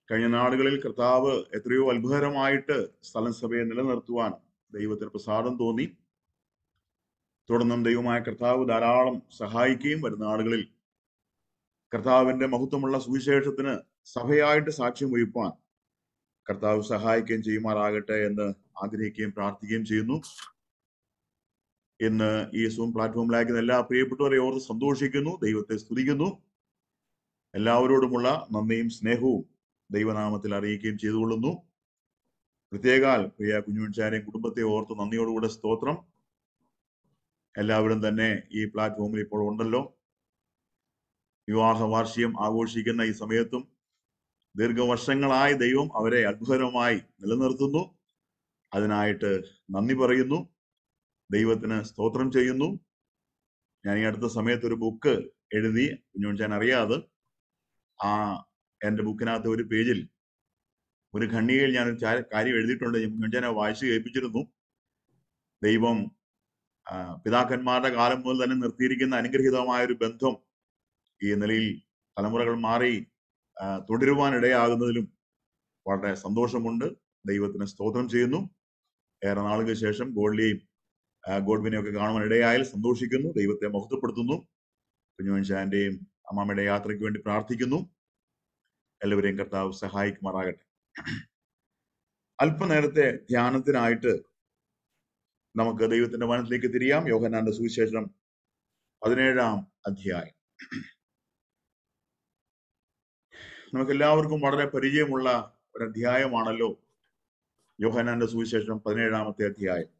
കഴിഞ്ഞ നാളുകളിൽ കർത്താവ് എത്രയോ അത്ഭുതകരമായിട്ട് സ്ഥലം സഭയെ നിലനിർത്തുവാൻ ദൈവത്തിന് പ്രസാദം തോന്നി തുടർന്നും ദൈവമായ കർത്താവ് ധാരാളം സഹായിക്കുകയും വരുന്ന ആളുകളിൽ കർത്താവിന്റെ മഹത്വമുള്ള സുവിശേഷത്തിന് സഭയായിട്ട് സാക്ഷ്യം വഹിപ്പാൻ കർത്താവ് സഹായിക്കുകയും ചെയ്യുമാറാകട്ടെ എന്ന് ആഗ്രഹിക്കുകയും പ്രാർത്ഥിക്കുകയും ചെയ്യുന്നു ഇന്ന് ഈ സൂം പ്ലാറ്റ്ഫോമിലാക്കുന്ന എല്ലാ പ്രിയപ്പെട്ടവരെ ഓർത്ത് സന്തോഷിക്കുന്നു ദൈവത്തെ സ്തുതിക്കുന്നു എല്ലാവരോടുമുള്ള നന്ദിയും സ്നേഹവും ദൈവനാമത്തിൽ അറിയിക്കുകയും ചെയ്തുകൊള്ളുന്നു പ്രത്യേകാൽ പ്രിയ കുഞ്ഞുമൻചാരെയും കുടുംബത്തെ ഓർത്ത് നന്ദിയോടുകൂടെ സ്തോത്രം എല്ലാവരും തന്നെ ഈ പ്ലാറ്റ്ഫോമിൽ ഇപ്പോൾ ഉണ്ടല്ലോ വിവാഹ വാർഷികം ആഘോഷിക്കുന്ന ഈ സമയത്തും ദീർഘവർഷങ്ങളായി ദൈവം അവരെ അത്ഭുതകരമായി നിലനിർത്തുന്നു അതിനായിട്ട് നന്ദി പറയുന്നു ദൈവത്തിന് സ്തോത്രം ചെയ്യുന്നു ഞാൻ ഈ അടുത്ത സമയത്ത് ഒരു ബുക്ക് എഴുതി കുഞ്ഞുമൻചാൻ അറിയാതെ ആ എൻ്റെ ബുക്കിനകത്ത് ഒരു പേജിൽ ഒരു ഖണ്ഡികയിൽ ഞാൻ ഒരു ചാ- കാര്യം എഴുതിയിട്ടുണ്ട് കുഞ്ഞുമൻചാനെ വായിച്ചു കേൾപ്പിച്ചിരുന്നു ദൈവം ആ, പിതാക്കന്മാരുടെ കാലം മുതൽ തന്നെ നിർത്തിയിരിക്കുന്ന അനുഗ്രഹീതമായ ഒരു ബന്ധം ഈ നിലയിൽ തലമുറകൾ മാറി ആ, തുടരുവാനിടയാകുന്നതിലും വളരെ സന്തോഷമുണ്ട് ദൈവത്തിന് സ്തോത്രം ചെയ്യുന്നു ഏറെ നാളുകൾക്ക് ശേഷം ഗോൾഡിയെയും ആ, ഗോഡ്വിനെയും ഒക്കെ കാണുവാൻ ഇടയായാൽ സന്തോഷിക്കുന്നു ദൈവത്തെ മഹത്വപ്പെടുത്തുന്നു കുഞ്ഞുമൻഷാന്റെയും അമ്മാമ്മയുടെ യാത്രയ്ക്ക് വേണ്ടി പ്രാർത്ഥിക്കുന്നു എല്ലാവരെയും കർത്താവ് സഹായിക്കുമാറാകട്ടെ അല്പനേരത്തെ ധ്യാനത്തിനായിട്ട് നമുക്ക് ദൈവത്തിന്റെ വനത്തിലേക്ക് തിരിയാം യോഹനാന്റെ സുവിശേഷം പതിനേഴാം അധ്യായം നമുക്ക് എല്ലാവർക്കും വളരെ പരിചയമുള്ള ഒരു അധ്യായമാണല്ലോ യോഹനാന്റെ സുവിശേഷം പതിനേഴാമത്തെ അധ്യായം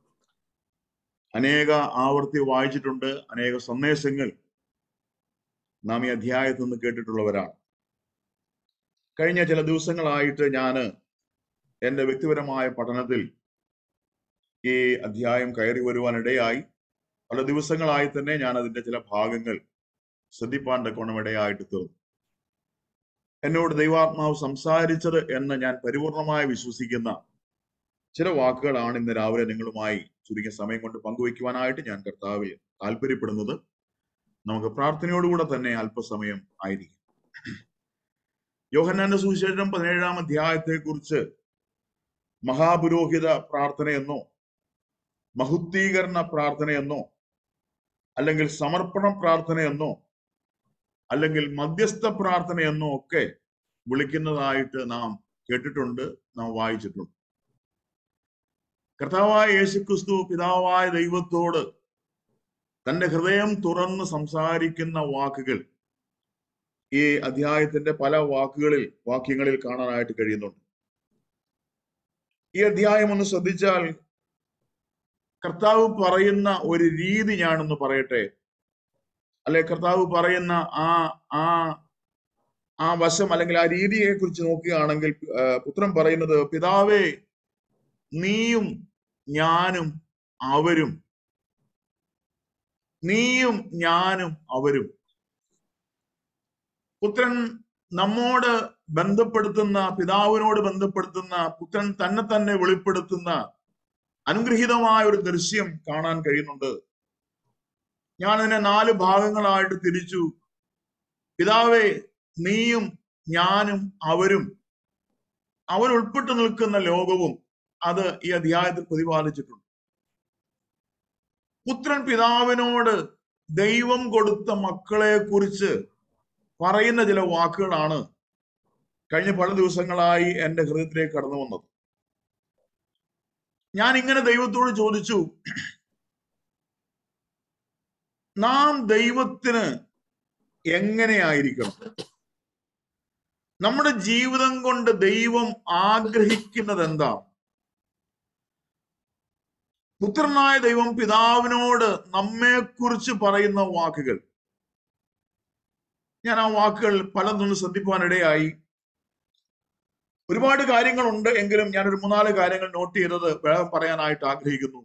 അനേക ആവർത്തി വായിച്ചിട്ടുണ്ട് അനേക സന്ദേശങ്ങൾ നാം ഈ അധ്യായത്തിൽ നിന്ന് കേട്ടിട്ടുള്ളവരാണ് കഴിഞ്ഞ ചില ദിവസങ്ങളായിട്ട് ഞാൻ എൻ്റെ വ്യക്തിപരമായ പഠനത്തിൽ ഈ അധ്യായം കയറി വരുവാനിടയായി പല ദിവസങ്ങളായി തന്നെ ഞാൻ അതിന്റെ ചില ഭാഗങ്ങൾ ശ്രദ്ധിപ്പാൻ തക്കോണം ഇടയായിട്ട് തീർന്നു എന്നോട് ദൈവാത്മാവ് സംസാരിച്ചത് എന്ന് ഞാൻ പരിപൂർണമായി വിശ്വസിക്കുന്ന ചില വാക്കുകളാണ് ഇന്ന് രാവിലെ നിങ്ങളുമായി ചുരുങ്ങിയ സമയം കൊണ്ട് പങ്കുവയ്ക്കുവാനായിട്ട് ഞാൻ കർത്താവിൽ താല്പര്യപ്പെടുന്നത് നമുക്ക് പ്രാർത്ഥനയോടുകൂടെ തന്നെ അല്പസമയം ആയിരിക്കും യോഹന്നാന്റെ സുവിശേഷം പതിനേഴാം അധ്യായത്തെ കുറിച്ച് മഹാപുരോഹിത പ്രാർത്ഥനയെന്നോ മഹുദ്ധീകരണ പ്രാർത്ഥനയെന്നോ അല്ലെങ്കിൽ സമർപ്പണ പ്രാർത്ഥനയെന്നോ അല്ലെങ്കിൽ മധ്യസ്ഥ പ്രാർത്ഥനയെന്നോ ഒക്കെ വിളിക്കുന്നതായിട്ട് നാം കേട്ടിട്ടുണ്ട് നാം വായിച്ചിട്ടുണ്ട് കർത്താവായ യേശുക്രിസ്തു പിതാവായ ദൈവത്തോട് തന്റെ ഹൃദയം തുറന്ന് സംസാരിക്കുന്ന വാക്കുകൾ ഈ അധ്യായത്തിന്റെ പല വാക്കുകളിൽ വാക്യങ്ങളിൽ കാണാനായിട്ട് കഴിയുന്നുണ്ട് ഈ അധ്യായം ഒന്ന് ശ്രദ്ധിച്ചാൽ കർത്താവ് പറയുന്ന ഒരു രീതി ഞാനൊന്ന് പറയട്ടെ അല്ലെ കർത്താവ് പറയുന്ന ആ ആ ആ വശം അല്ലെങ്കിൽ ആ രീതിയെ കുറിച്ച് നോക്കുകയാണെങ്കിൽ ആ, പുത്രൻ പറയുന്നത് പിതാവേ നീയും ഞാനും അവരും നീയും ഞാനും അവരും പുത്രൻ നമ്മോട് ബന്ധപ്പെടുത്തുന്ന പിതാവിനോട് ബന്ധപ്പെടുത്തുന്ന പുത്രൻ തന്നെ തന്നെ വെളിപ്പെടുത്തുന്ന അനുഗ്രഹീതമായ ഒരു ദൃശ്യം കാണാൻ കഴിയുന്നുണ്ട് ഞാൻ അതിനെ നാല് ഭാഗങ്ങളായിട്ട് തിരിച്ചു പിതാവേ നീയും ഞാനും അവരും അവരുൾപ്പെട്ടു നിൽക്കുന്ന ലോകവും അത് ഈ അധ്യായത്തിൽ പ്രതിപാദിച്ചിട്ടുണ്ട് പുത്രൻ പിതാവിനോട് ദൈവം കൊടുത്ത മക്കളെ കുറിച്ച് പറയുന്ന ചില വാക്കുകളാണ് കഴിഞ്ഞ പല ദിവസങ്ങളായി എന്റെ ഹൃദയത്തിലേക്ക് കടന്നു വന്നത് ഞാൻ ഇങ്ങനെ ദൈവത്തോട് ചോദിച്ചു നാം ദൈവത്തിന് എങ്ങനെയായിരിക്കണം നമ്മുടെ ജീവിതം കൊണ്ട് ദൈവം ആഗ്രഹിക്കുന്നത് എന്താ പുത്രനായ ദൈവം പിതാവിനോട് നമ്മെക്കുറിച്ച് പറയുന്ന വാക്കുകൾ ഞാൻ ആ വാക്കുകൾ പലതൊന്ന് ശ്രദ്ധിക്കുവാനിടയായി ഒരുപാട് കാര്യങ്ങളുണ്ട് എങ്കിലും ഞാൻ ഒരു മൂന്നാല് കാര്യങ്ങൾ നോട്ട് ചെയ്തത് വേഗം പറയാനായിട്ട് ആഗ്രഹിക്കുന്നു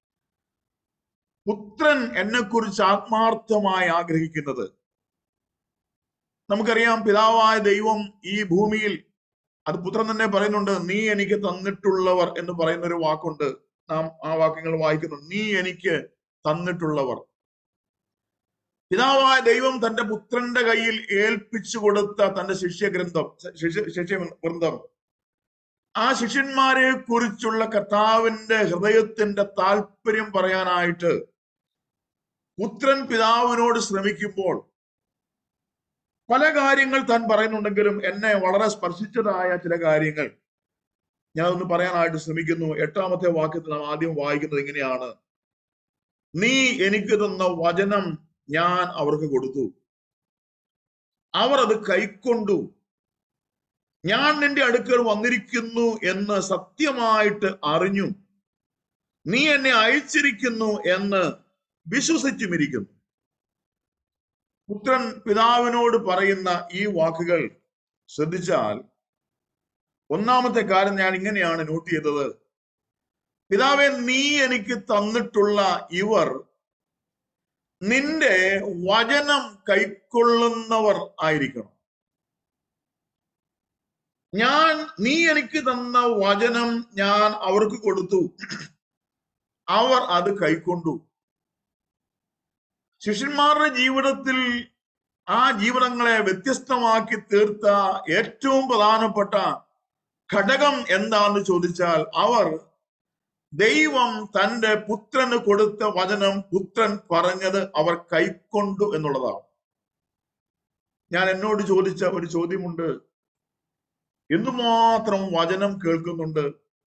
പുത്രൻ എന്നെക്കുറിച്ച് ആത്മാർത്ഥമായി ആഗ്രഹിക്കുന്നത് നമുക്കറിയാം പിതാവായ ദൈവം ഈ ഭൂമിയിൽ അത് പുത്രൻ തന്നെ പറയുന്നുണ്ട് നീ എനിക്ക് തന്നിട്ടുള്ളവർ എന്ന് പറയുന്ന ഒരു വാക്കുണ്ട് നാം ആ വാക്യങ്ങൾ വായിക്കുന്നുണ്ട് നീ എനിക്ക് തന്നിട്ടുള്ളവർ പിതാവായ ദൈവം തന്റെ പുത്രന്റെ കയ്യിൽ ഏൽപ്പിച്ചു കൊടുത്ത തന്റെ ശിഷ്യഗ്രന്ഥം ശിഷ്യ ശിഷ്യവൃന്ദം ആ ശിഷ്യന്മാരെ കുറിച്ചുള്ള കർത്താവിന്റെ ഹൃദയത്തിന്റെ താല്പര്യം പറയാനായിട്ട് പുത്രൻ പിതാവിനോട് ശ്രമിക്കുമ്പോൾ പല കാര്യങ്ങൾ താൻ പറയുന്നുണ്ടെങ്കിലും എന്നെ വളരെ സ്പർശിച്ചതായ ചില കാര്യങ്ങൾ ഞാൻ ഒന്ന് പറയാനായിട്ട് ശ്രമിക്കുന്നു എട്ടാമത്തെ വാക്യത്തിൽ നാം ആദ്യം വായിക്കുന്നത് ഇങ്ങനെയാണ് നീ എനിക്ക് തന്ന വചനം ഞാൻ അവർക്ക് കൊടുത്തു അവർ അത് കൈക്കൊണ്ടു ഞാൻ നിന്റെ അടുക്കൽ വന്നിരിക്കുന്നു എന്ന് സത്യമായിട്ട് അറിഞ്ഞു നീ എന്നെ അയച്ചിരിക്കുന്നു എന്ന് വിശ്വസിച്ചുമിരിക്കുന്നു പുത്രൻ പിതാവിനോട് പറയുന്ന ഈ വാക്കുകൾ ശ്രദ്ധിച്ചാൽ ഒന്നാമത്തെ കാര്യം ഞാൻ ഇങ്ങനെയാണ് നോട്ട് ചെയ്തത് പിതാവെ നീ എനിക്ക് തന്നിട്ടുള്ള ഇവർ നിന്റെ വചനം കൈക്കൊള്ളുന്നവർ ആയിരിക്കണം ഞാൻ നീ എനിക്ക് തന്ന വചനം ഞാൻ അവർക്ക് കൊടുത്തു അവർ അത് കൈക്കൊണ്ടു ശിഷ്യന്മാരുടെ ജീവിതത്തിൽ ആ ജീവിതങ്ങളെ വ്യത്യസ്തമാക്കി തീർത്ത ഏറ്റവും പ്രധാനപ്പെട്ട ഘടകം എന്താന്ന് ചോദിച്ചാൽ അവർ ദൈവം തന്റെ പുത്രന് കൊടുത്ത വചനം പുത്രൻ പറഞ്ഞത് അവർ കൈക്കൊണ്ടു എന്നുള്ളതാണ് ഞാൻ എന്നോട് ചോദിച്ച ഒരു ചോദ്യമുണ്ട് എന്തുമാത്രം വചനം കേൾക്കുന്നുണ്ട്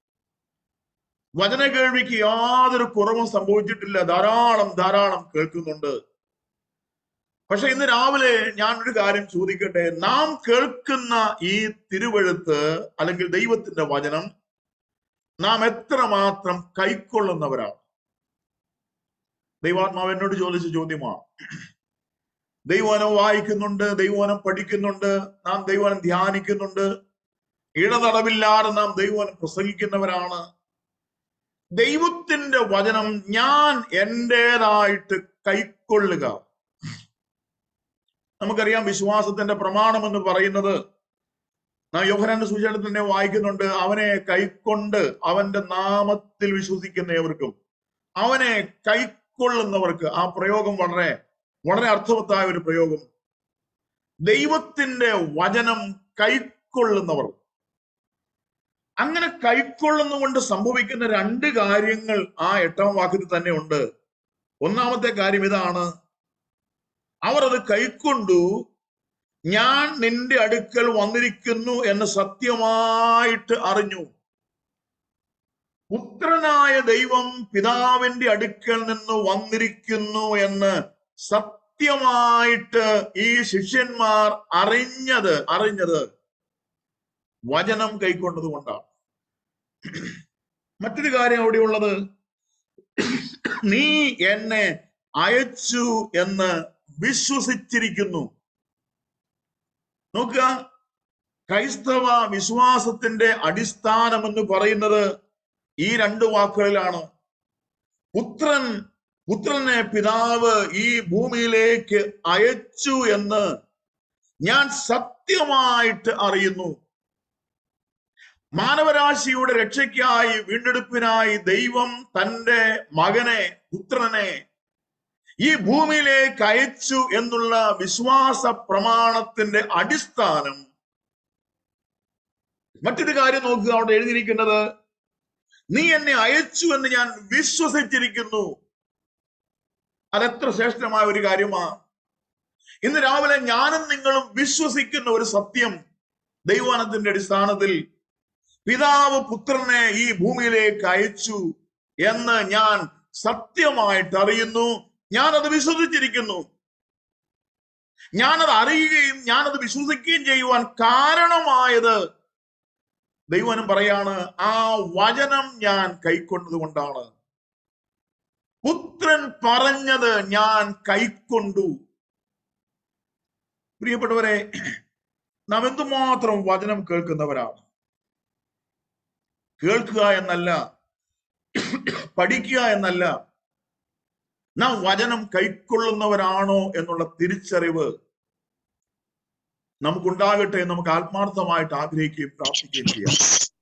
വചന കേൾവിക്ക് യാതൊരു കുറവും സംഭവിച്ചിട്ടില്ല ധാരാളം ധാരാളം കേൾക്കുന്നുണ്ട് പക്ഷെ ഇന്ന് രാവിലെ ഞാൻ ഒരു കാര്യം ചോദിക്കട്ടെ നാം കേൾക്കുന്ന ഈ തിരുവഴുത്ത് അല്ലെങ്കിൽ ദൈവത്തിന്റെ വചനം നാം എത്രമാത്രം കൈക്കൊള്ളുന്നവരാണ് ദൈവാത്മാവ് എന്നോട് ചോദിച്ച ചോദ്യമാണ് ദൈവവനം വായിക്കുന്നുണ്ട് ദൈവവനം പഠിക്കുന്നുണ്ട് നാം ദൈവവനം ധ്യാനിക്കുന്നുണ്ട് ഇടതടവില്ലാതെ നാം ദൈവവനം പ്രസംഗിക്കുന്നവരാണ് ദൈവത്തിന്റെ വചനം ഞാൻ എന്റേതായിട്ട് കൈക്കൊള്ളുക നമുക്കറിയാം വിശ്വാസത്തിന്റെ പ്രമാണം എന്ന് പറയുന്നത് നാം യോഹനാന്റെ സൂചന തന്നെ വായിക്കുന്നുണ്ട് അവനെ കൈക്കൊണ്ട് അവന്റെ നാമത്തിൽ വിശ്വസിക്കുന്നവർക്കും അവനെ കൈക്കൊള്ളുന്നവർക്ക് ആ പ്രയോഗം വളരെ വളരെ അർത്ഥവത്തായ ഒരു പ്രയോഗം ദൈവത്തിന്റെ വചനം കൈക്കൊള്ളുന്നവർ അങ്ങനെ കൈക്കൊള്ളുന്നുകൊണ്ട് സംഭവിക്കുന്ന രണ്ട് കാര്യങ്ങൾ ആ എട്ടാം വാക്യത്തിൽ തന്നെ ഉണ്ട് ഒന്നാമത്തെ കാര്യം ഇതാണ് അവർ അത് കൈക്കൊണ്ടു ഞാൻ നിന്റെ അടുക്കൽ വന്നിരിക്കുന്നു എന്ന് സത്യമായിട്ട് അറിഞ്ഞു പുത്രനായ ദൈവം പിതാവിന്റെ അടുക്കൽ നിന്ന് വന്നിരിക്കുന്നു എന്ന് സത്യമായിട്ട് ഈ ശിഷ്യന്മാർ അറിഞ്ഞത് അറിഞ്ഞത് വചനം കൈക്കൊണ്ടത് കൊണ്ടാണ് മറ്റൊരു കാര്യം അവിടെ ഉള്ളത് നീ എന്നെ അയച്ചു എന്ന് വിശ്വസിച്ചിരിക്കുന്നു നോക്കുക ക്രൈസ്തവ വിശ്വാസത്തിന്റെ അടിസ്ഥാനം എന്ന് പറയുന്നത് ഈ രണ്ട് വാക്കുകളിലാണ് പുത്രൻ പുത്രനെ പിതാവ് ഈ ഭൂമിയിലേക്ക് അയച്ചു എന്ന് ഞാൻ സത്യമായിട്ട് അറിയുന്നു മാനവരാശിയുടെ രക്ഷയ്ക്കായി വീണ്ടെടുപ്പിനായി ദൈവം തന്റെ മകനെ പുത്രനെ ഈ ഭൂമിയിലേക്ക് അയച്ചു എന്നുള്ള വിശ്വാസ പ്രമാണത്തിന്റെ അടിസ്ഥാനം മറ്റൊരു കാര്യം നോക്കുക അവിടെ എഴുതിയിരിക്കുന്നത് നീ എന്നെ അയച്ചു എന്ന് ഞാൻ വിശ്വസിച്ചിരിക്കുന്നു അതെത്ര ശ്രേഷ്ഠമായ ഒരു കാര്യമാണ് ഇന്ന് രാവിലെ ഞാനും നിങ്ങളും വിശ്വസിക്കുന്ന ഒരു സത്യം ദൈവാനത്തിന്റെ അടിസ്ഥാനത്തിൽ പിതാവ് പുത്രനെ ഈ ഭൂമിയിലേക്ക് അയച്ചു എന്ന് ഞാൻ സത്യമായിട്ട് അറിയുന്നു ഞാനത് വിശ്വസിച്ചിരിക്കുന്നു ഞാനത് അറിയുകയും ഞാനത് വിശ്വസിക്കുകയും ചെയ്യുവാൻ കാരണമായത് ദൈവനും പറയാണ് ആ വചനം ഞാൻ കൈക്കൊണ്ടത് കൊണ്ടാണ് പുത്രൻ പറഞ്ഞത് ഞാൻ കൈക്കൊണ്ടു പ്രിയപ്പെട്ടവരെ നാം എന്തുമാത്രം വചനം കേൾക്കുന്നവരാണ് കേൾക്കുക എന്നല്ല പഠിക്കുക എന്നല്ല നാം വചനം കൈക്കൊള്ളുന്നവരാണോ എന്നുള്ള തിരിച്ചറിവ് നമുക്കുണ്ടാകട്ടെ നമുക്ക് ആത്മാർത്ഥമായിട്ട് ആഗ്രഹിക്കുകയും പ്രാർത്ഥിക്കുകയും ചെയ്യാം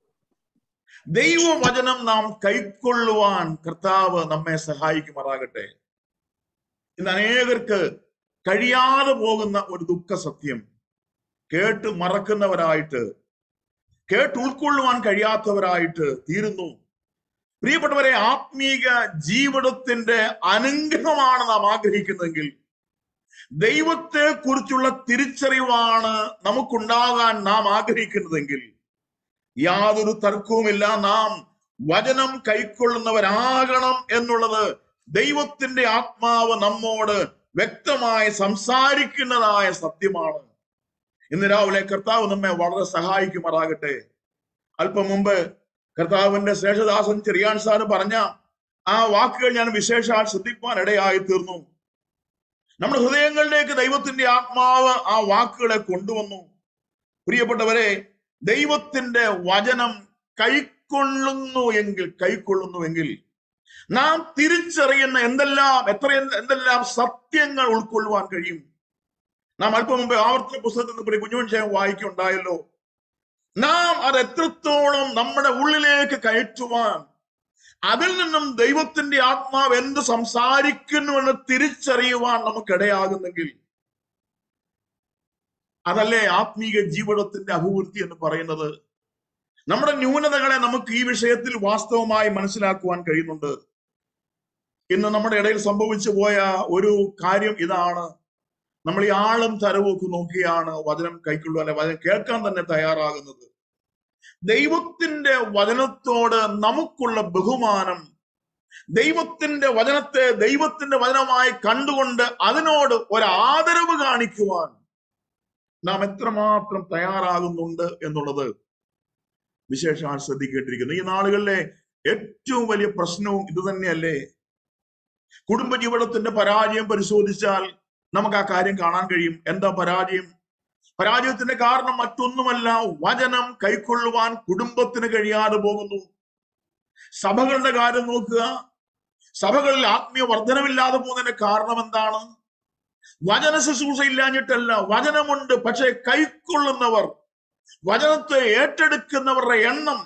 ദൈവവചനം നാം കൈക്കൊള്ളുവാൻ കർത്താവ് നമ്മെ സഹായിക്കുമാറാകട്ടെ ഇന്ന് അനേകർക്ക് കഴിയാതെ പോകുന്ന ഒരു ദുഃഖ സത്യം കേട്ട് മറക്കുന്നവരായിട്ട് കേട്ട് ഉൾക്കൊള്ളുവാൻ കഴിയാത്തവരായിട്ട് തീരുന്നു പ്രിയപ്പെട്ടവരെ ആത്മീക ജീവിതത്തിന്റെ അനുഗ്രഹമാണ് നാം ആഗ്രഹിക്കുന്നതെങ്കിൽ ദൈവത്തെ കുറിച്ചുള്ള തിരിച്ചറിവാണ് നമുക്കുണ്ടാകാൻ നാം ആഗ്രഹിക്കുന്നതെങ്കിൽ യാതൊരു തർക്കവുമില്ല നാം വചനം കൈക്കൊള്ളുന്നവരാകണം എന്നുള്ളത് ദൈവത്തിന്റെ ആത്മാവ് നമ്മോട് വ്യക്തമായി സംസാരിക്കുന്നതായ സത്യമാണ് ഇന്ന് രാവിലെ കർത്താവ് നമ്മെ വളരെ സഹായിക്കുമാറാകട്ടെ അല്പം മുമ്പ് കർത്താവിന്റെ ശേഷദാസൻ ചെറിയാൻ സാറ് പറഞ്ഞ ആ വാക്കുകൾ ഞാൻ വിശേഷാൽ ശ്രദ്ധിപ്പാൻ ഇടയായി തീർന്നു നമ്മുടെ ഹൃദയങ്ങളിലേക്ക് ദൈവത്തിന്റെ ആത്മാവ് ആ വാക്കുകളെ കൊണ്ടുവന്നു പ്രിയപ്പെട്ടവരെ ദൈവത്തിന്റെ വചനം കൈക്കൊള്ളുന്നു എങ്കിൽ കൈക്കൊള്ളുന്നു എങ്കിൽ നാം തിരിച്ചറിയുന്ന എന്തെല്ലാം എത്ര എന്തെല്ലാം സത്യങ്ങൾ ഉൾക്കൊള്ളുവാൻ കഴിയും നാം അല്പം മുമ്പ് ആവർത്തന പുസ്തകത്തിൽ നിന്ന് കുഞ്ഞുമനുഷ്യൻ വായിക്കുണ്ടായല്ലോ നാം അത് എത്രത്തോളം നമ്മുടെ ഉള്ളിലേക്ക് കയറ്റുവാൻ അതിൽ നിന്നും ദൈവത്തിന്റെ ആത്മാവ് എന്ത് സംസാരിക്കുന്നുവെന്ന് തിരിച്ചറിയുവാൻ നമുക്കിടയാകുന്നെങ്കിൽ അതല്ലേ ആത്മീക ജീവിതത്തിന്റെ അഭിവൃദ്ധി എന്ന് പറയുന്നത് നമ്മുടെ ന്യൂനതകളെ നമുക്ക് ഈ വിഷയത്തിൽ വാസ്തവമായി മനസ്സിലാക്കുവാൻ കഴിയുന്നുണ്ട് ഇന്ന് നമ്മുടെ ഇടയിൽ സംഭവിച്ചു പോയ ഒരു കാര്യം ഇതാണ് നമ്മൾ ഈ ആളും തരവും ഒക്കെ നോക്കിയാണ് വചനം കൈക്കൊള്ളുക അല്ലെ വചനം കേൾക്കാൻ തന്നെ തയ്യാറാകുന്നത് ദൈവത്തിന്റെ വചനത്തോട് നമുക്കുള്ള ബഹുമാനം ദൈവത്തിന്റെ വചനത്തെ ദൈവത്തിന്റെ വചനമായി കണ്ടുകൊണ്ട് അതിനോട് ഒരു ആദരവ് കാണിക്കുവാൻ നാം എത്രമാത്രം തയ്യാറാകുന്നുണ്ട് എന്നുള്ളത് വിശേഷാൽ ശ്രദ്ധിക്കേണ്ടിരിക്കുന്നു ഈ നാളുകളിലെ ഏറ്റവും വലിയ പ്രശ്നവും ഇത് തന്നെയല്ലേ കുടുംബജീവിതത്തിന്റെ പരാജയം പരിശോധിച്ചാൽ നമുക്ക് ആ കാര്യം കാണാൻ കഴിയും എന്താ പരാജയം പരാജയത്തിന്റെ കാരണം മറ്റൊന്നുമല്ല വചനം കൈക്കൊള്ളുവാൻ കുടുംബത്തിന് കഴിയാതെ പോകുന്നു സഭകളുടെ കാര്യം നോക്കുക സഭകളിൽ ആത്മീയ വർധനമില്ലാതെ പോകുന്നതിന്റെ കാരണം എന്താണ് വചന ശുശ്രൂഷ ഇല്ലാഞ്ഞിട്ടല്ല വചനമുണ്ട് പക്ഷെ കൈക്കൊള്ളുന്നവർ വചനത്തെ ഏറ്റെടുക്കുന്നവരുടെ എണ്ണം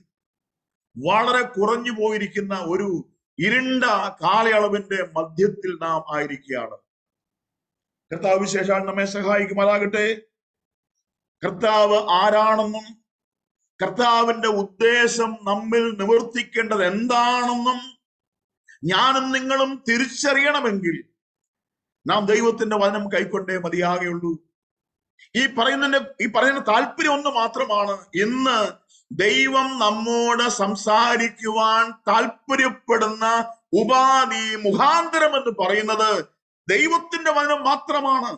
വളരെ കുറഞ്ഞു പോയിരിക്കുന്ന ഒരു ഇരുണ്ട കാലയളവിന്റെ മധ്യത്തിൽ നാം ആയിരിക്കുകയാണ് കർത്താവ് വിശേഷാൽ നമ്മെ സഹായിക്കുമാറാകട്ടെ കർത്താവ് ആരാണെന്നും കർത്താവിന്റെ ഉദ്ദേശം നമ്മിൽ നിവർത്തിക്കേണ്ടത് എന്താണെന്നും ഞാനും നിങ്ങളും തിരിച്ചറിയണമെങ്കിൽ നാം ദൈവത്തിന്റെ വചനം കൈക്കൊണ്ടേ മതിയാകെയുള്ളൂ ഈ പറയുന്നതിന്റെ ഈ പറയുന്ന താല്പര്യം ഒന്ന് മാത്രമാണ് ഇന്ന് ദൈവം നമ്മോട് സംസാരിക്കുവാൻ താല്പര്യപ്പെടുന്ന ഉപാധി മുഖാന്തരം എന്ന് പറയുന്നത് ദൈവത്തിന്റെ വചനം മാത്രമാണ്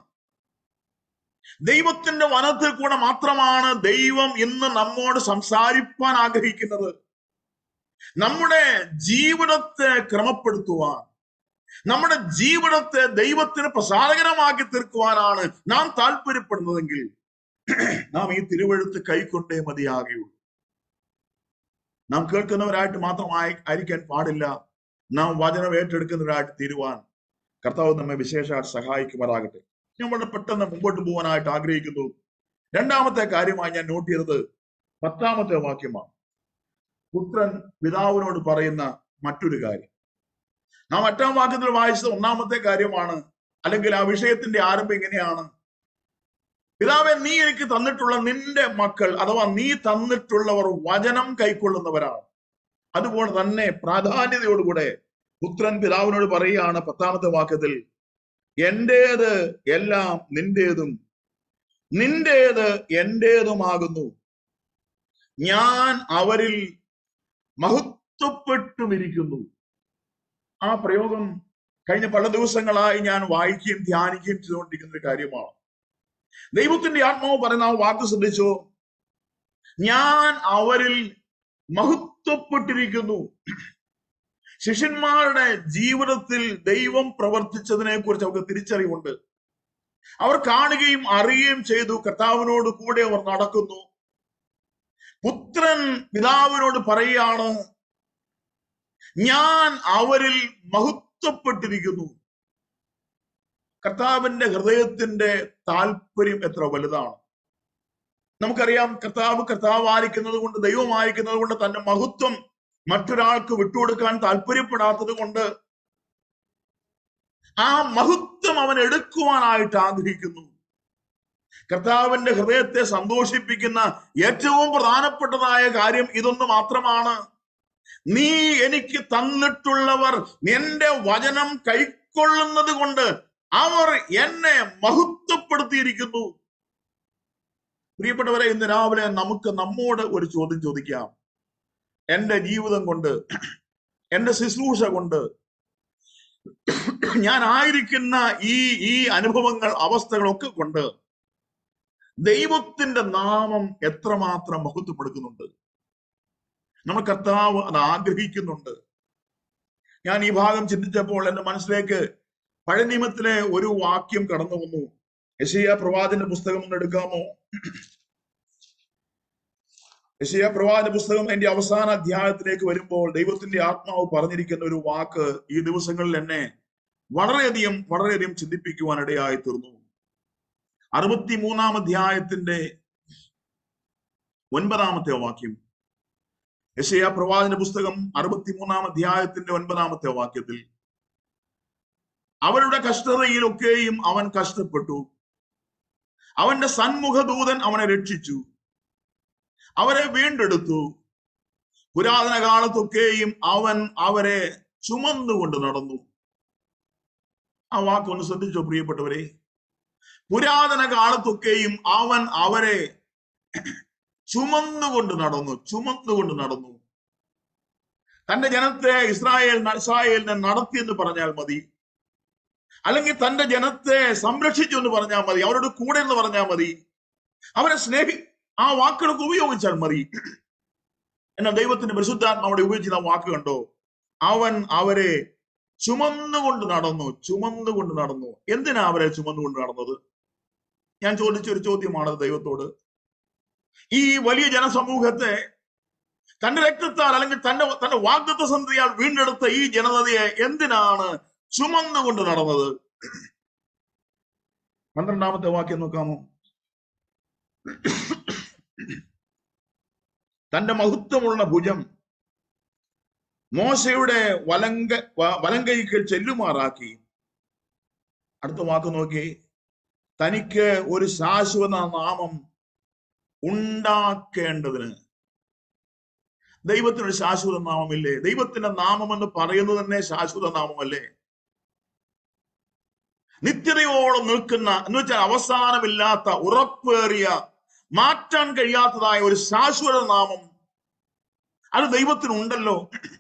ദൈവത്തിന്റെ വനത്തിൽ കൂടെ മാത്രമാണ് ദൈവം ഇന്ന് നമ്മോട് സംസാരിപ്പാൻ ആഗ്രഹിക്കുന്നത് നമ്മുടെ ജീവിതത്തെ ക്രമപ്പെടുത്തുവാൻ നമ്മുടെ ജീവിതത്തെ ദൈവത്തിന് പ്രസാദകരമാക്കി തീർക്കുവാനാണ് നാം താല്പര്യപ്പെടുന്നതെങ്കിൽ നാം ഈ തിരുവഴുത്ത് കൈക്കൊണ്ടേ മതിയാകുകയുള്ളൂ നാം കേൾക്കുന്നവരായിട്ട് മാത്രമായി ആയിരിക്കാൻ പാടില്ല നാം വചനം ഏറ്റെടുക്കുന്നവരായിട്ട് തീരുവാൻ കർത്താവ് നമ്മെ വിശേഷ സഹായിക്കുമാറാകട്ടെ ഞാൻ വളരെ പെട്ടെന്ന് മുമ്പോട്ട് പോകാനായിട്ട് ആഗ്രഹിക്കുന്നു രണ്ടാമത്തെ കാര്യമായി ഞാൻ നോട്ട് ചെയ്തത് പത്താമത്തെ വാക്യമാണ് പുത്രൻ പിതാവിനോട് പറയുന്ന മറ്റൊരു കാര്യം നാം എട്ടാം വാക്യത്തിൽ വായിച്ചത് ഒന്നാമത്തെ കാര്യമാണ് അല്ലെങ്കിൽ ആ വിഷയത്തിന്റെ ആരംഭം ഇങ്ങനെയാണ് പിതാവെ നീ എനിക്ക് തന്നിട്ടുള്ള നിന്റെ മക്കൾ അഥവാ നീ തന്നിട്ടുള്ളവർ വചനം കൈക്കൊള്ളുന്നവരാണ് അതുപോലെ തന്നെ പ്രാധാന്യതയോടുകൂടെ പുത്രൻ പിതാവിനോട് പറയുകയാണ് പത്താമത്തെ വാക്യത്തിൽ എന്റേത് എല്ലാം നിന്റേതും നിന്റേത് എന്റേതുമാകുന്നു ഞാൻ അവരിൽ മഹത്വപ്പെട്ടുമിരിക്കുന്നു ആ പ്രയോഗം കഴിഞ്ഞ പല ദിവസങ്ങളായി ഞാൻ വായിക്കുകയും ധ്യാനിക്കുകയും ചെയ്തുകൊണ്ടിരിക്കുന്ന ഒരു കാര്യമാണ് ദൈവത്തിന്റെ ആത്മാവ് പറയുന്ന ആ വാക്ക് ശ്രദ്ധിച്ചോ ഞാൻ അവരിൽ മഹത്വപ്പെട്ടിരിക്കുന്നു ശിഷ്യന്മാരുടെ ജീവിതത്തിൽ ദൈവം പ്രവർത്തിച്ചതിനെ കുറിച്ച് അവർക്ക് തിരിച്ചറിവുണ്ട് അവർ കാണുകയും അറിയുകയും ചെയ്തു കർത്താവിനോട് കൂടെ അവർ നടക്കുന്നു പുത്രൻ പിതാവിനോട് പറയുകയാണ് ഞാൻ അവരിൽ മഹത്വപ്പെട്ടിരിക്കുന്നു കർത്താവിന്റെ ഹൃദയത്തിന്റെ താല്പര്യം എത്ര വലുതാണ് നമുക്കറിയാം കർത്താവ് കർത്താവായിരിക്കുന്നത് കൊണ്ട് ദൈവമായിരിക്കുന്നത് കൊണ്ട് തന്റെ മഹത്വം മറ്റൊരാൾക്ക് വിട്ടുകൊടുക്കാൻ താല്പര്യപ്പെടാത്തത് കൊണ്ട് ആ മഹത്വം അവൻ എടുക്കുവാനായിട്ട് ആഗ്രഹിക്കുന്നു കർത്താവിന്റെ ഹൃദയത്തെ സന്തോഷിപ്പിക്കുന്ന ഏറ്റവും പ്രധാനപ്പെട്ടതായ കാര്യം ഇതൊന്ന് മാത്രമാണ് നീ എനിക്ക് തന്നിട്ടുള്ളവർ എന്റെ വചനം കൈക്കൊള്ളുന്നത് കൊണ്ട് അവർ എന്നെ മഹത്വപ്പെടുത്തിയിരിക്കുന്നു പ്രിയപ്പെട്ടവരെ ഇന്ന് രാവിലെ നമുക്ക് നമ്മോട് ഒരു ചോദ്യം ചോദിക്കാം എന്റെ ജീവിതം കൊണ്ട് എന്റെ ശുശ്രൂഷ കൊണ്ട് ഞാൻ ആയിരിക്കുന്ന ഈ ഈ അനുഭവങ്ങൾ അവസ്ഥകളൊക്കെ കൊണ്ട് ദൈവത്തിന്റെ നാമം എത്രമാത്രം മഹത്വപ്പെടുത്തുന്നുണ്ട് നമ്മൾ കർത്താവ് അത് ആഗ്രഹിക്കുന്നുണ്ട് ഞാൻ ഈ ഭാഗം ചിന്തിച്ചപ്പോൾ എന്റെ മനസ്സിലേക്ക് പഴയ നിയമത്തിലെ ഒരു വാക്യം കടന്നു വന്നു യശയ പ്രവാചന്റെ പുസ്തകം ഒന്ന് എടുക്കാമോ യശയ പ്രവാചന പുസ്തകം അതിന്റെ അവസാന അധ്യായത്തിലേക്ക് വരുമ്പോൾ ദൈവത്തിന്റെ ആത്മാവ് പറഞ്ഞിരിക്കുന്ന ഒരു വാക്ക് ഈ ദിവസങ്ങളിൽ എന്നെ വളരെയധികം വളരെയധികം ചിന്തിപ്പിക്കുവാൻ ഇടയായി തീർന്നു അറുപത്തി മൂന്നാം അധ്യായത്തിന്റെ ഒൻപതാമത്തെ വാക്യം യശയ പ്രവാചന പുസ്തകം അറുപത്തിമൂന്നാം അധ്യായത്തിന്റെ ഒൻപതാമത്തെ വാക്യത്തിൽ അവരുടെ കഷ്ടതയിലൊക്കെയും അവൻ കഷ്ടപ്പെട്ടു അവന്റെ സന്മുഖദൂതൻ അവനെ രക്ഷിച്ചു അവരെ വീണ്ടെടുത്തു പുരാതന കാലത്തൊക്കെയും അവൻ അവരെ ചുമന്നുകൊണ്ട് നടന്നു ആ വാക്കൊന്ന് ശ്രദ്ധിച്ചോ പ്രിയപ്പെട്ടവരെ പുരാതന കാലത്തൊക്കെയും അവൻ അവരെ ചുമന്നുകൊണ്ട് നടന്നു ചുമന്നുകൊണ്ട് നടന്നു തന്റെ ജനത്തെ ഇസ്രായേൽ ഇസ്രായേലിനെ നടത്തി എന്ന് പറഞ്ഞാൽ മതി അല്ലെങ്കിൽ തന്റെ ജനത്തെ സംരക്ഷിച്ചു എന്ന് പറഞ്ഞാൽ മതി അവരുടെ കൂടെ എന്ന് പറഞ്ഞാൽ മതി അവരെ സ്നേഹി ആ വാക്കുകളൊക്കെ ഉപയോഗിച്ചാൽ മതി എന്നാൽ ദൈവത്തിന്റെ പരിശുദ്ധാത്മാവിടെ ഉപയോഗിച്ച ആ വാക്ക് കണ്ടോ അവൻ അവരെ ചുമന്നുകൊണ്ട് നടന്നു ചുമന്നുകൊണ്ട് നടന്നു എന്തിനാ അവരെ ചുമന്നുകൊണ്ട് നടന്നത് ഞാൻ ചോദിച്ച ഒരു ചോദ്യമാണ് ദൈവത്തോട് ഈ വലിയ ജനസമൂഹത്തെ തന്റെ രക്തത്താൽ അല്ലെങ്കിൽ തന്റെ തന്റെ വാഗ്ദത്വ സന്ധിയാൽ വീണ്ടെടുത്ത ഈ ജനതയെ എന്തിനാണ് ചുമന്നുകൊണ്ട് നടന്നത് പന്ത്രണ്ടാമത്തെ വാക്യം നോക്കാമോ തന്റെ മഹത്വമുള്ള ഭുജം മോശയുടെ വലങ്ക വ- വലങ്കൈകൾ ചെല്ലുമാറാക്കി അടുത്ത വാക്ക് നോക്കി തനിക്ക് ഒരു ശാശ്വത നാമം ഉണ്ടാക്കേണ്ടതിന് ദൈവത്തിന് ഒരു ശാശ്വത നാമമില്ലേ ദൈവത്തിന്റെ നാമം എന്ന് പറയുന്നത് തന്നെ ശാശ്വത നാമമല്ലേ നിത്യതയോളം നിൽക്കുന്ന എന്ന് വെച്ചാൽ അവസാനമില്ലാത്ത ഉറപ്പേറിയ മാറ്റാൻ കഴിയാത്തതായ ഒരു ശാശ്വത നാമം അത് ദൈവത്തിനുണ്ടല്ലോ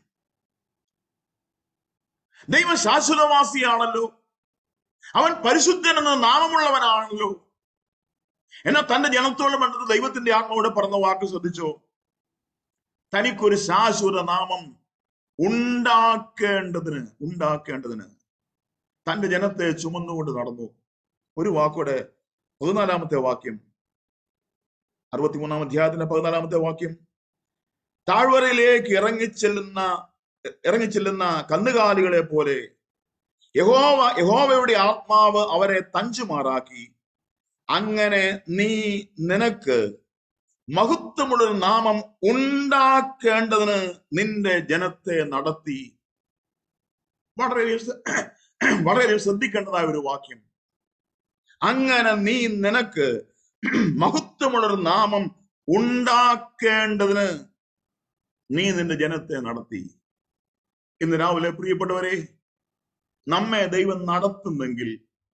ദൈവം ശാശ്വതവാസിയാണല്ലോ അവൻ പരിശുദ്ധൻ എന്ന നാമമുള്ളവനാണല്ലോ എന്നാൽ തന്റെ ജനത്തോട് ബന്ധത്ത് ദൈവത്തിന്റെ ആത്മാവിടെ പറഞ്ഞ വാക്ക് ശ്രദ്ധിച്ചോ തനിക്കൊരു ശാശ്വത നാമം ഉണ്ടാക്കേണ്ടതിന് ഉണ്ടാക്കേണ്ടതിന് തന്റെ ജനത്തെ ചുമന്നുകൊണ്ട് നടന്നു ഒരു വാക്കോടെ പതിനാലാമത്തെ വാക്യം അറുപത്തിമൂന്നാം അധ്യായത്തിന്റെ പതിനാലാമത്തെ വാക്യം താഴ്വരയിലേക്ക് ഇറങ്ങിച്ചെല്ലുന്ന ഇറങ്ങിച്ചെല്ലുന്ന കന്നുകാലികളെ പോലെ യഹോവ യഹോവയുടെ ആത്മാവ് അവരെ തഞ്ചുമാറാക്കി അങ്ങനെ നീ നിനക്ക് മഹത്വമുള്ളൊരു നാമം ഉണ്ടാക്കേണ്ടതിന് നിന്റെ ജനത്തെ നടത്തി വളരെ വളരെ ശ്രദ്ധിക്കേണ്ടതായ ഒരു വാക്യം അങ്ങനെ നീ നിനക്ക് മഹത്വമുള്ളൊരു നാമം ഉണ്ടാക്കേണ്ടതിന് നീ നിന്റെ ജനത്തെ നടത്തി ഇന്ന് രാവിലെ പ്രിയപ്പെട്ടവരെ നമ്മെ ദൈവം നടത്തുന്നെങ്കിൽ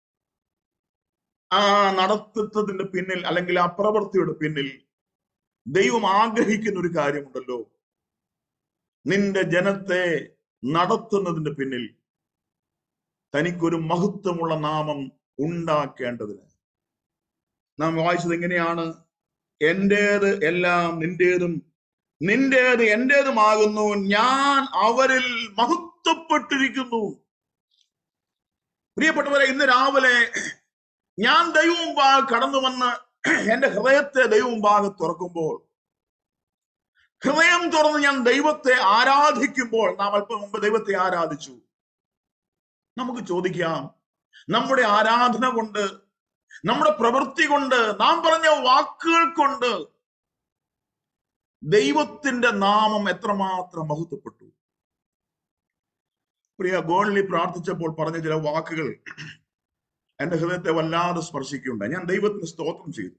ആ നടത്തത്തിന്റെ പിന്നിൽ അല്ലെങ്കിൽ ആ പ്രവൃത്തിയുടെ പിന്നിൽ ദൈവം ആഗ്രഹിക്കുന്ന ഒരു കാര്യമുണ്ടല്ലോ നിന്റെ ജനത്തെ നടത്തുന്നതിന്റെ പിന്നിൽ തനിക്കൊരു മഹത്വമുള്ള നാമം ഉണ്ടാക്കേണ്ടതിന് നാം വായിച്ചത് എങ്ങനെയാണ് എന്റേത് എല്ലാം നിന്റേതും നിന്റേത് എന്റേതുമാകുന്നു ഞാൻ അവരിൽ മഹത്വപ്പെട്ടിരിക്കുന്നു പ്രിയപ്പെട്ടവരെ ഇന്ന് രാവിലെ ഞാൻ ദൈവം മുമ്പാകെ കടന്നു വന്ന് എന്റെ ഹൃദയത്തെ ദൈവം മുമ്പാകെ തുറക്കുമ്പോൾ ഹൃദയം തുറന്ന് ഞാൻ ദൈവത്തെ ആരാധിക്കുമ്പോൾ നാം അല്പം മുമ്പ് ദൈവത്തെ ആരാധിച്ചു നമുക്ക് ചോദിക്കാം നമ്മുടെ ആരാധന കൊണ്ട് നമ്മുടെ പ്രവൃത്തി കൊണ്ട് നാം പറഞ്ഞ വാക്കുകൾ കൊണ്ട് ദൈവത്തിന്റെ നാമം എത്രമാത്രം മഹത്വപ്പെട്ടു പ്രിയ ഗോൾലി പ്രാർത്ഥിച്ചപ്പോൾ പറഞ്ഞ ചില വാക്കുകൾ എന്റെ ഹൃദയത്തെ വല്ലാതെ സ്പർശിക്കുകയുണ്ടായി ഞാൻ ദൈവത്തിന് സ്തോത്രം ചെയ്തു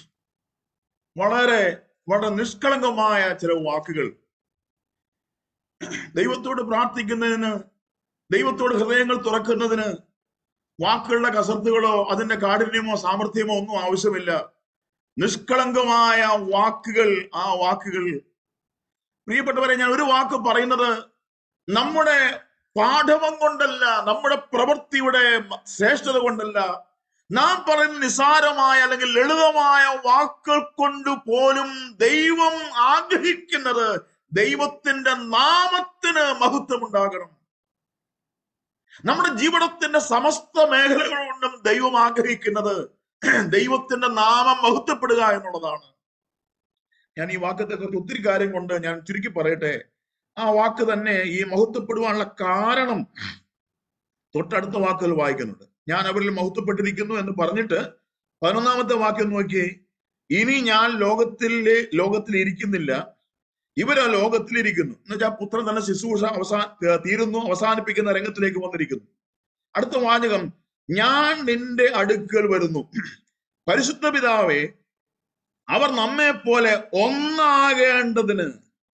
വളരെ വളരെ നിഷ്കളങ്കമായ ചില വാക്കുകൾ ദൈവത്തോട് പ്രാർത്ഥിക്കുന്നതിന് ദൈവത്തോട് ഹൃദയങ്ങൾ തുറക്കുന്നതിന് വാക്കുകളുടെ കസർത്തുകളോ അതിന്റെ കാഠിന്യമോ സാമർഥ്യമോ ഒന്നും ആവശ്യമില്ല നിഷ്കളങ്കമായ വാക്കുകൾ ആ വാക്കുകൾ പ്രിയപ്പെട്ടവരെ ഞാൻ ഒരു വാക്ക് പറയുന്നത് നമ്മുടെ പാഠവം കൊണ്ടല്ല നമ്മുടെ പ്രവൃത്തിയുടെ ശ്രേഷ്ഠത കൊണ്ടല്ല നാം പറയുന്ന നിസാരമായ അല്ലെങ്കിൽ ലളിതമായ വാക്കുകൾ കൊണ്ട് പോലും ദൈവം ആഗ്രഹിക്കുന്നത് ദൈവത്തിന്റെ നാമത്തിന് മഹത്വം ഉണ്ടാകണം നമ്മുടെ ജീവിതത്തിന്റെ സമസ്ത മേഖലകൾ കൊണ്ടും ദൈവം ആഗ്രഹിക്കുന്നത് ദൈവത്തിന്റെ നാമം മഹത്വപ്പെടുക എന്നുള്ളതാണ് ഞാൻ ഈ വാക്കത്തെ കുറിച്ച് ഒത്തിരി കാര്യം കൊണ്ട് ഞാൻ ചുരുക്കി പറയട്ടെ ആ വാക്ക് തന്നെ ഈ മഹത്വപ്പെടുവാനുള്ള കാരണം തൊട്ടടുത്ത വാക്കുകൾ വായിക്കുന്നുണ്ട് ഞാൻ അവരിൽ മഹത്വപ്പെട്ടിരിക്കുന്നു എന്ന് പറഞ്ഞിട്ട് പതിനൊന്നാമത്തെ വാക്യം നോക്കി ഇനി ഞാൻ ലോകത്തിലെ ലോകത്തിൽ ഇരിക്കുന്നില്ല ഇവരാ ലോകത്തിലിരിക്കുന്നു എന്ന് വെച്ചാൽ പുത്രൻ തന്നെ ശുശ്രൂഷ അവസാന തീരുന്നു അവസാനിപ്പിക്കുന്ന രംഗത്തിലേക്ക് വന്നിരിക്കുന്നു അടുത്ത വാചകം ഞാൻ നിന്റെ അടുക്കൽ വരുന്നു പരിശുദ്ധ പിതാവേ അവർ നമ്മെ പോലെ ഒന്നാകേണ്ടതിന്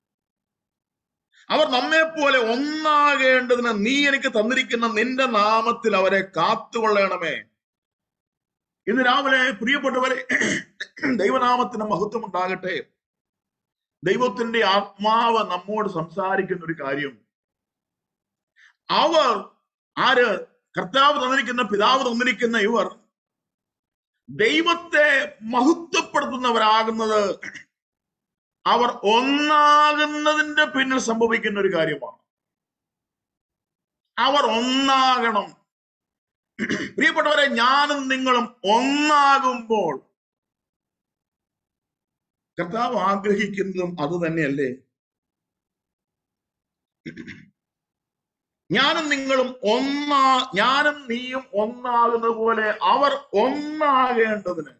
അവർ നമ്മെ പോലെ ഒന്നാകേണ്ടതിന് നീ എനിക്ക് തന്നിരിക്കുന്ന നിന്റെ നാമത്തിൽ അവരെ കാത്തുകൊള്ളണമേ ഇന്ന് രാവിലെ പ്രിയപ്പെട്ടവരെ ദൈവനാമത്തിന് മഹത്വം ഉണ്ടാകട്ടെ ദൈവത്തിന്റെ ആത്മാവ് നമ്മോട് സംസാരിക്കുന്ന ഒരു കാര്യം അവർ ആര് കർത്താവ് തന്നിരിക്കുന്ന പിതാവ് തന്നിരിക്കുന്ന ഇവർ ദൈവത്തെ മഹത്വപ്പെടുത്തുന്നവരാകുന്നത് അവർ ഒന്നാകുന്നതിന്റെ പിന്നിൽ സംഭവിക്കുന്ന ഒരു കാര്യമാണ് അവർ ഒന്നാകണം പ്രിയപ്പെട്ടവരെ ഞാനും നിങ്ങളും ഒന്നാകുമ്പോൾ കർത്താവ് ആഗ്രഹിക്കുന്നതും അത് തന്നെയല്ലേ ഞാനും നിങ്ങളും ഒന്നാ ഞാനും നീയും ഒന്നാകുന്ന പോലെ അവർ ഒന്നാകേണ്ടതിന്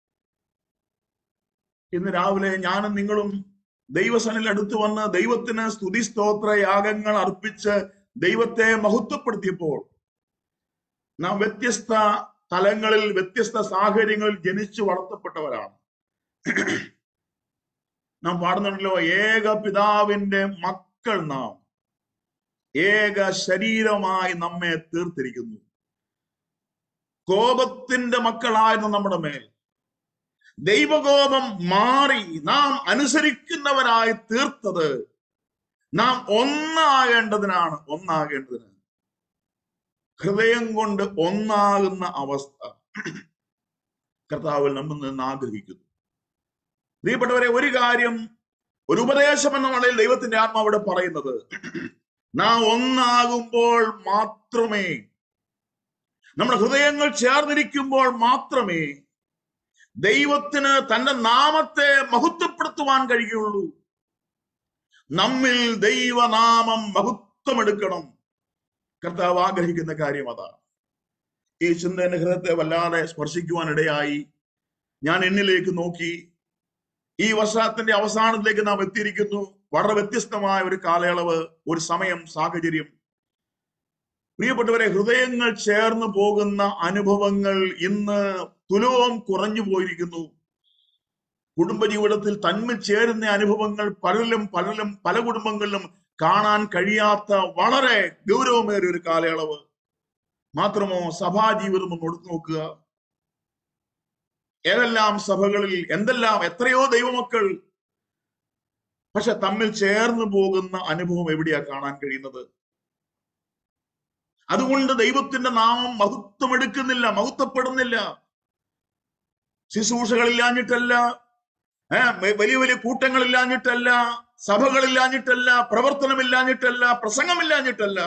ഇന്ന് രാവിലെ ഞാനും നിങ്ങളും ദൈവസനിൽ അടുത്ത് വന്ന് ദൈവത്തിന് സ്തുതി സ്തോത്ര യാഗങ്ങൾ അർപ്പിച്ച് ദൈവത്തെ മഹത്വപ്പെടുത്തിയപ്പോൾ നാം വ്യത്യസ്ത തലങ്ങളിൽ വ്യത്യസ്ത സാഹചര്യങ്ങളിൽ ജനിച്ചു വളർത്തപ്പെട്ടവരാണ് നാം പാടുന്നുണ്ടല്ലോ ഏക പിതാവിന്റെ മക്കൾ നാം ഏക ശരീരമായി നമ്മെ തീർത്തിരിക്കുന്നു കോപത്തിന്റെ മക്കളായിരുന്നു നമ്മുടെ മേൽ ദൈവകോപം മാറി നാം അനുസരിക്കുന്നവരായി തീർത്തത് നാം ഒന്നാകേണ്ടതിനാണ് ഒന്നാകേണ്ടതിന് ഹൃദയം കൊണ്ട് ഒന്നാകുന്ന അവസ്ഥ കർത്താവിൽ നമ്മൾ നിന്ന് ആഗ്രഹിക്കുന്നു പ്രിയപ്പെട്ടവരെ ഒരു കാര്യം ഒരു ഉപദേശം എന്ന നിലയിൽ ദൈവത്തിന്റെ ആത്മാവിടെ പറയുന്നത് നാം ഒന്നാകുമ്പോൾ മാത്രമേ നമ്മുടെ ഹൃദയങ്ങൾ ചേർന്നിരിക്കുമ്പോൾ മാത്രമേ ദൈവത്തിന് തന്റെ നാമത്തെ മഹത്വപ്പെടുത്തുവാൻ കഴിയുള്ളൂ നമ്മിൽ ദൈവനാമം മഹത്വമെടുക്കണം കർത്താവ് ആഗ്രഹിക്കുന്ന കാര്യം അതാണ് ഈ ചിന്ത എന്റെ ഹൃദയത്തെ വല്ലാതെ സ്പർശിക്കുവാൻ ഇടയായി ഞാൻ എന്നിലേക്ക് നോക്കി ഈ വർഷത്തിന്റെ അവസാനത്തിലേക്ക് നാം എത്തിയിരിക്കുന്നു വളരെ വ്യത്യസ്തമായ ഒരു കാലയളവ് ഒരു സമയം സാഹചര്യം പ്രിയപ്പെട്ടവരെ ഹൃദയങ്ങൾ ചേർന്ന് പോകുന്ന അനുഭവങ്ങൾ ഇന്ന് തുലവും കുറഞ്ഞു പോയിരിക്കുന്നു കുടുംബജീവിതത്തിൽ തന്മിൽ ചേരുന്ന അനുഭവങ്ങൾ പലരിലും പലരിലും പല കുടുംബങ്ങളിലും കാണാൻ കഴിയാത്ത വളരെ ഗൗരവമേറിയ ഒരു കാലയളവ് മാത്രമോ സഭാജീവിതം ഒന്ന് എടുത്തു നോക്കുക ഏതെല്ലാം സഭകളിൽ എന്തെല്ലാം എത്രയോ ദൈവമക്കൾ പക്ഷെ തമ്മിൽ ചേർന്ന് പോകുന്ന അനുഭവം എവിടെയാ കാണാൻ കഴിയുന്നത് അതുകൊണ്ട് ദൈവത്തിന്റെ നാമം മഹത്വം എടുക്കുന്നില്ല മഹത്വപ്പെടുന്നില്ല ശുശ്രൂഷകളില്ലാഞ്ഞിട്ടല്ല ഏഹ് വലിയ വലിയ കൂട്ടങ്ങളില്ലാഞ്ഞിട്ടല്ല സഭകളില്ലാഞ്ഞിട്ടല്ല പ്രവർത്തനമില്ലാഞ്ഞിട്ടല്ല പ്രസംഗമില്ലാഞ്ഞിട്ടല്ല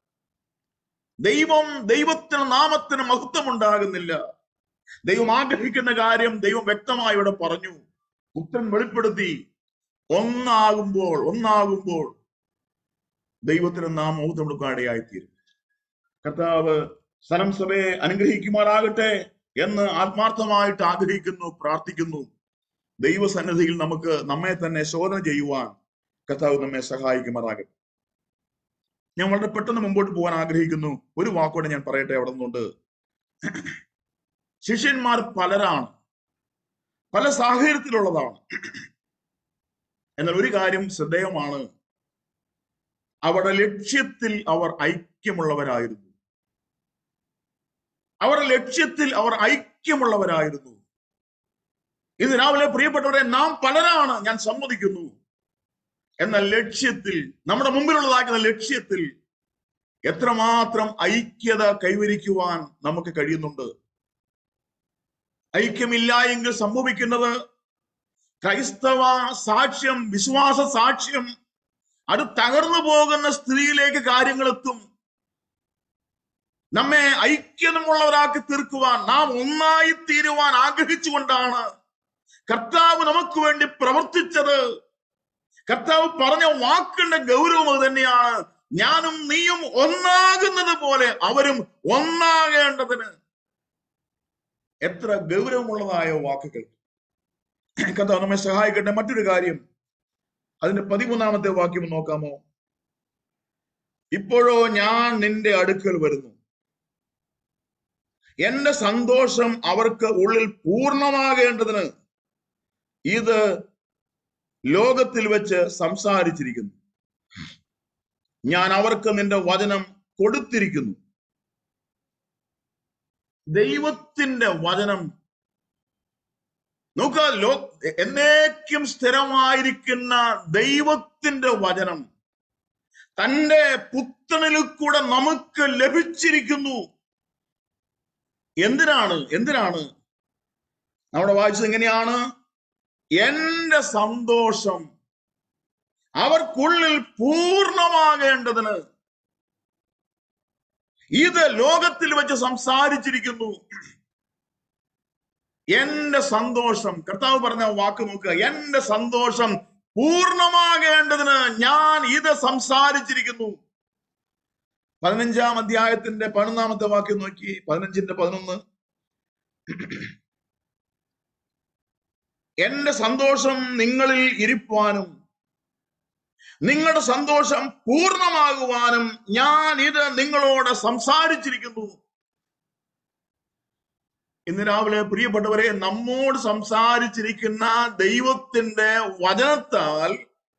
ദൈവം ദൈവത്തിന് നാമത്തിന് മഹത്വം ഉണ്ടാകുന്നില്ല ദൈവം ആഗ്രഹിക്കുന്ന കാര്യം ദൈവം വ്യക്തമായി ഇവിടെ പറഞ്ഞു പുത്രൻ വെളിപ്പെടുത്തി ഒന്നാകുമ്പോൾ ഒന്നാകുമ്പോൾ ദൈവത്തിന് നാം മഹത്വം കൊടുക്കാനിടയായിത്തീരും കർത്താവ് സ്ഥലം സഭയെ അനുഗ്രഹിക്കുമാറാകട്ടെ എന്ന് ആത്മാർത്ഥമായിട്ട് ആഗ്രഹിക്കുന്നു പ്രാർത്ഥിക്കുന്നു ദൈവസന്നിധിയിൽ നമുക്ക് നമ്മെ തന്നെ ശോധന ചെയ്യുവാൻ കർത്താവ് നമ്മെ സഹായിക്കുമാറാകട്ടെ ഞാൻ വളരെ പെട്ടെന്ന് മുമ്പോട്ട് പോകാൻ ആഗ്രഹിക്കുന്നു ഒരു വാക്കോടെ ഞാൻ പറയട്ടെ അവിടെ നിന്നുകൊണ്ട് ശിഷ്യന്മാർ പലരാണ് പല സാഹചര്യത്തിലുള്ളതാണ് എന്നാൽ ഒരു കാര്യം ശ്രദ്ധേയമാണ് അവരുടെ ലക്ഷ്യത്തിൽ അവർ ഐക്യമുള്ളവരായിരുന്നു അവരുടെ ലക്ഷ്യത്തിൽ അവർ ഐക്യമുള്ളവരായിരുന്നു ഇന്ന് രാവിലെ പ്രിയപ്പെട്ടവരെ നാം പലരാണ് ഞാൻ സമ്മതിക്കുന്നു എന്ന ലക്ഷ്യത്തിൽ നമ്മുടെ മുമ്പിലുള്ളതാക്കുന്ന ലക്ഷ്യത്തിൽ എത്രമാത്രം ഐക്യത കൈവരിക്കുവാൻ നമുക്ക് കഴിയുന്നുണ്ട് ഐക്യമില്ല എങ്കിൽ സംഭവിക്കുന്നത് ക്രൈസ്തവ സാക്ഷ്യം വിശ്വാസ സാക്ഷ്യം അത് തകർന്നു പോകുന്ന സ്ഥിതിയിലേക്ക് കാര്യങ്ങൾ എത്തും നമ്മെ ഐക്യതമുള്ളവരാക്കി തീർക്കുവാൻ നാം ഒന്നായി തീരുവാൻ ആഗ്രഹിച്ചുകൊണ്ടാണ് കർത്താവ് നമുക്ക് വേണ്ടി പ്രവർത്തിച്ചത് കർത്താവ് പറഞ്ഞ വാക്കിന്റെ ഗൗരവം അത് തന്നെയാണ് ഞാനും നീയും ഒന്നാകുന്നത് പോലെ അവരും ഒന്നാകേണ്ടതിന് എത്ര ഗൗരവമുള്ളതായ വാക്കുകൾ കർത്താവ് നമ്മെ സഹായിക്കട്ടെ മറ്റൊരു കാര്യം അതിന്റെ പതിമൂന്നാമത്തെ വാക്യം നോക്കാമോ ഇപ്പോഴോ ഞാൻ നിന്റെ അടുക്കൽ വരുന്നു എന്റെ സന്തോഷം അവർക്ക് ഉള്ളിൽ പൂർണ്ണമാകേണ്ടതിന് ഇത് ലോകത്തിൽ വെച്ച് സംസാരിച്ചിരിക്കുന്നു ഞാൻ അവർക്ക് നിന്റെ വചനം കൊടുത്തിരിക്കുന്നു ദൈവത്തിന്റെ വചനം നോക്കുക ലോ എന്നേക്കും സ്ഥിരമായിരിക്കുന്ന ദൈവത്തിന്റെ വചനം തന്റെ പുത്തനിൽ കൂടെ നമുക്ക് ലഭിച്ചിരിക്കുന്നു എന്തിനാണ് എന്തിനാണ് നമ്മുടെ വായിച്ചത് എങ്ങനെയാണ് എന്റെ സന്തോഷം അവർക്കുള്ളിൽ പൂർണ്ണമാകേണ്ടതിന് ഇത് ലോകത്തിൽ വെച്ച് സംസാരിച്ചിരിക്കുന്നു എന്റെ സന്തോഷം കർത്താവ് പറഞ്ഞ വാക്ക് നോക്കുക എന്റെ സന്തോഷം പൂർണ്ണമാകേണ്ടതിന് ഞാൻ ഇത് സംസാരിച്ചിരിക്കുന്നു പതിനഞ്ചാം അധ്യായത്തിന്റെ പതിനൊന്നാമത്തെ വാക്യം നോക്കി പതിനഞ്ചിന്റെ പതിനൊന്ന് എന്റെ സന്തോഷം നിങ്ങളിൽ ഇരിപ്പാനും നിങ്ങളുടെ സന്തോഷം പൂർണ്ണമാകുവാനും ഞാൻ ഇത് നിങ്ങളോട് സംസാരിച്ചിരിക്കുന്നു ഇന്ന് രാവിലെ പ്രിയപ്പെട്ടവരെ നമ്മോട് സംസാരിച്ചിരിക്കുന്ന ദൈവത്തിന്റെ വചനത്താൽ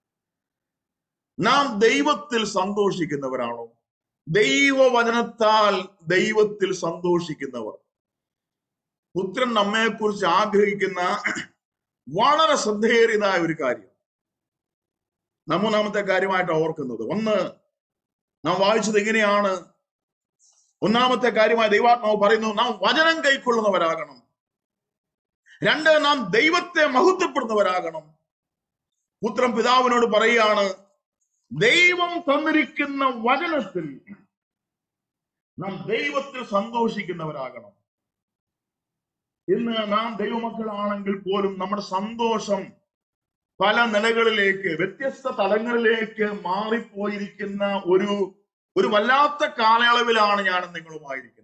നാം ദൈവത്തിൽ സന്തോഷിക്കുന്നവരാണോ ദൈവവചനത്താൽ ദൈവത്തിൽ സന്തോഷിക്കുന്നവർ പുത്രൻ നമ്മെക്കുറിച്ച് ആഗ്രഹിക്കുന്ന വളരെ ശ്രദ്ധേറിയതായ ഒരു കാര്യം മൂന്നാമത്തെ കാര്യമായിട്ട് ഓർക്കുന്നത് ഒന്ന് നാം വായിച്ചത് എങ്ങനെയാണ് ഒന്നാമത്തെ കാര്യമായി ദൈവാത്മാവ് പറയുന്നു നാം വചനം കൈക്കൊള്ളുന്നവരാകണം രണ്ട് നാം ദൈവത്തെ മഹത്വപ്പെടുന്നവരാകണം പുത്രൻ പിതാവിനോട് പറയുകയാണ് ദൈവം തന്നിരിക്കുന്ന വചനത്തിൽ നാം ദൈവത്തിൽ സന്തോഷിക്കുന്നവരാകണം ഇന്ന് നാം ദൈവമക്കളാണെങ്കിൽ പോലും നമ്മുടെ സന്തോഷം പല നിലകളിലേക്ക് വ്യത്യസ്ത തലങ്ങളിലേക്ക് മാറിപ്പോയിരിക്കുന്ന ഒരു ഒരു വല്ലാത്ത കാലയളവിലാണ് ഞാൻ നിങ്ങളുമായിരിക്കുന്നത്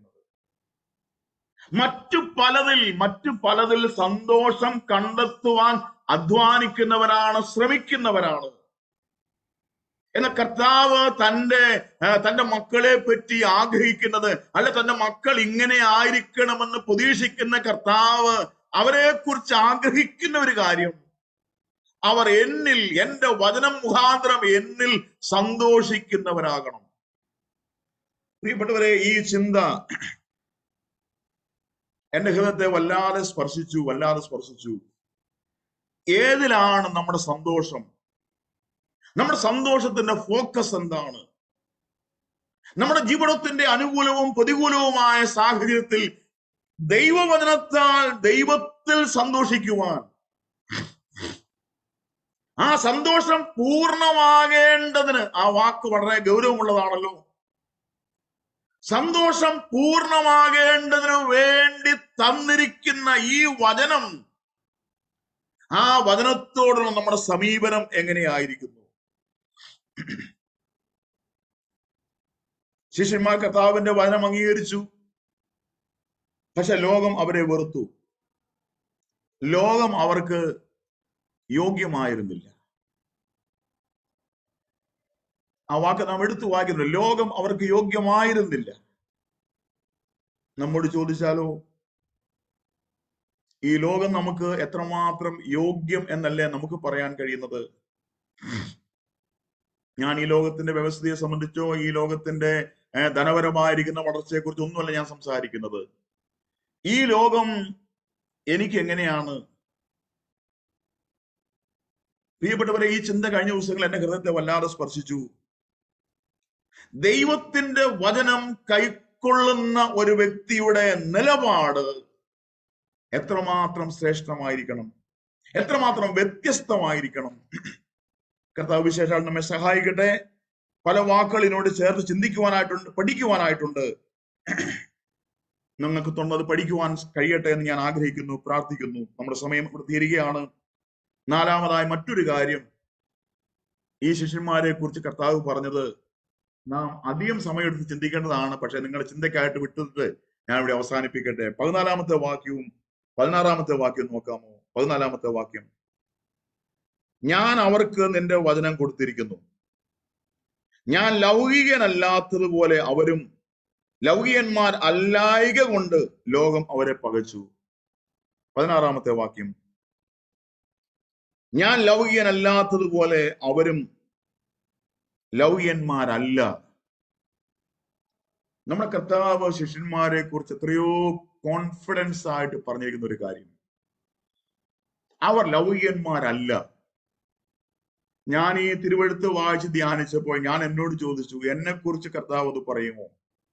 മറ്റു പലതിൽ മറ്റു പലതിൽ സന്തോഷം കണ്ടെത്തുവാൻ അധ്വാനിക്കുന്നവരാണ് ശ്രമിക്കുന്നവരാണ് എന്ന കർത്താവ് തന്റെ ആ, തന്റെ മക്കളെ പറ്റി ആഗ്രഹിക്കുന്നത് അല്ല തന്റെ മക്കൾ ഇങ്ങനെ ആയിരിക്കണമെന്ന് പ്രതീക്ഷിക്കുന്ന കർത്താവ് അവരെ കുറിച്ച് ആഗ്രഹിക്കുന്ന ഒരു കാര്യം അവർ എന്നിൽ എന്റെ വചനം മുഖാന്തരം എന്നിൽ സന്തോഷിക്കുന്നവരാകണം പ്രിയപ്പെട്ടവരെ ഈ ചിന്ത എന്റെ ഹൃദയത്തെ വല്ലാതെ സ്പർശിച്ചു വല്ലാതെ സ്പർശിച്ചു ഏതിലാണ് നമ്മുടെ സന്തോഷം നമ്മുടെ സന്തോഷത്തിന്റെ ഫോക്കസ് എന്താണ് നമ്മുടെ ജീവിതത്തിന്റെ അനുകൂലവും പ്രതികൂലവുമായ സാഹചര്യത്തിൽ ദൈവവചനത്താൽ ദൈവത്തിൽ സന്തോഷിക്കുവാൻ ആ സന്തോഷം പൂർണ്ണമാകേണ്ടതിന് ആ വാക്ക് വളരെ ഗൗരവമുള്ളതാണല്ലോ സന്തോഷം പൂർണ്ണമാകേണ്ടതിന് വേണ്ടി തന്നിരിക്കുന്ന ഈ വചനം ആ വചനത്തോടുള്ള നമ്മുടെ സമീപനം എങ്ങനെയായിരിക്കുന്നു ശിഷ്യന്മാർ കർത്താവിന്റെ വചനം അംഗീകരിച്ചു പക്ഷെ ലോകം അവരെ വെറുത്തു ലോകം അവർക്ക് യോഗ്യമായിരുന്നില്ല ആ വാക്ക് നാം എടുത്തു വായിക്കുന്നു ലോകം അവർക്ക് യോഗ്യമായിരുന്നില്ല നമ്മോട് ചോദിച്ചാലോ ഈ ലോകം നമുക്ക് എത്രമാത്രം യോഗ്യം എന്നല്ലേ നമുക്ക് പറയാൻ കഴിയുന്നത് ഞാൻ ഈ ലോകത്തിന്റെ വ്യവസ്ഥയെ സംബന്ധിച്ചോ ഈ ലോകത്തിന്റെ ഏഹ്, ധനപരമായിരിക്കുന്ന വളർച്ചയെ കുറിച്ച് ഒന്നുമല്ല ഞാൻ സംസാരിക്കുന്നത് ഈ ലോകം എനിക്ക് എങ്ങനെയാണ് പ്രിയപ്പെട്ടവരെ ഈ ചിന്ത കഴിഞ്ഞ ദിവസങ്ങൾ എന്റെ ഹൃദയത്തെ വല്ലാതെ സ്പർശിച്ചു ദൈവത്തിന്റെ വചനം കൈക്കൊള്ളുന്ന ഒരു വ്യക്തിയുടെ നിലപാട് എത്രമാത്രം ശ്രേഷ്ഠമായിരിക്കണം എത്രമാത്രം വ്യത്യസ്തമായിരിക്കണം കർത്താവ് വിശേഷാൽ നമ്മെ സഹായിക്കട്ടെ പല വാക്കുകൾ ഇതിനോട് ചേർത്ത് ചിന്തിക്കുവാനായിട്ടുണ്ട് പഠിക്കുവാനായിട്ടുണ്ട് നിങ്ങൾക്ക് തൊണ്ടത് പഠിക്കുവാൻ കഴിയട്ടെ എന്ന് ഞാൻ ആഗ്രഹിക്കുന്നു പ്രാർത്ഥിക്കുന്നു നമ്മുടെ സമയം ഇവിടെ തീരുകയാണ് നാലാമതായി മറ്റൊരു കാര്യം ഈ ശിഷ്യന്മാരെ കുറിച്ച് കർത്താവ് പറഞ്ഞത് നാം അധികം സമയമെടുത്ത് ചിന്തിക്കേണ്ടതാണ് പക്ഷെ നിങ്ങളുടെ ചിന്തയ്ക്കായിട്ട് വിട്ടിട്ട് ഞാൻ ഇവിടെ അവസാനിപ്പിക്കട്ടെ പതിനാലാമത്തെ വാക്യവും പതിനാറാമത്തെ വാക്യം നോക്കാമോ പതിനാലാമത്തെ വാക്യം ഞാൻ അവർക്ക് നിന്റെ വചനം കൊടുത്തിരിക്കുന്നു ഞാൻ ലൗകികനല്ലാത്തതുപോലെ അവരും ലൗകികന്മാർ അല്ലായിക കൊണ്ട് ലോകം അവരെ പകച്ചു പതിനാറാമത്തെ വാക്യം ഞാൻ ലൗകികനല്ലാത്തതുപോലെ അവരും ലൗകികന്മാരല്ല നമ്മുടെ കർത്താവ് ശിഷ്യന്മാരെ കുറിച്ച് എത്രയോ കോൺഫിഡൻസ് ആയിട്ട് പറഞ്ഞിരിക്കുന്ന ഒരു കാര്യം അവർ ലൗകികന്മാരല്ല ഞാൻ ഈ തിരുവഴുത്ത് വായിച്ച് ധ്യാനിച്ചപ്പോൾ ഞാൻ എന്നോട് ചോദിച്ചു എന്നെ കുറിച്ച് കർത്താവ് അത് പറയുമോ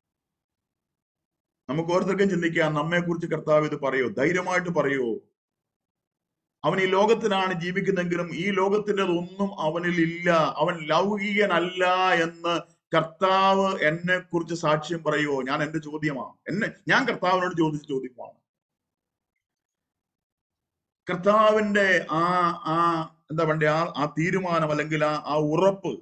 നമുക്ക് ഓരോരുത്തർക്കും ചിന്തിക്കാം നമ്മെ കുറിച്ച് കർത്താവ് ഇത് പറയോ ധൈര്യമായിട്ട് പറയോ അവൻ ഈ ലോകത്തിലാണ് ജീവിക്കുന്നെങ്കിലും ഈ ലോകത്തിന്റെ ഒന്നും അവനിൽ ഇല്ല അവൻ ലൗകികനല്ല എന്ന് കർത്താവ് എന്നെ കുറിച്ച് സാക്ഷ്യം പറയുമോ ഞാൻ എന്റെ ചോദ്യമാണ് എന്നെ ഞാൻ കർത്താവിനോട് ചോദിച്ച ചോദ്യമാണ് കർത്താവിന്റെ ആ ആ എന്താ പറയണ്ടേ ആ ആ തീരുമാനം അല്ലെങ്കിൽ ആ ആ ഉറപ്പ്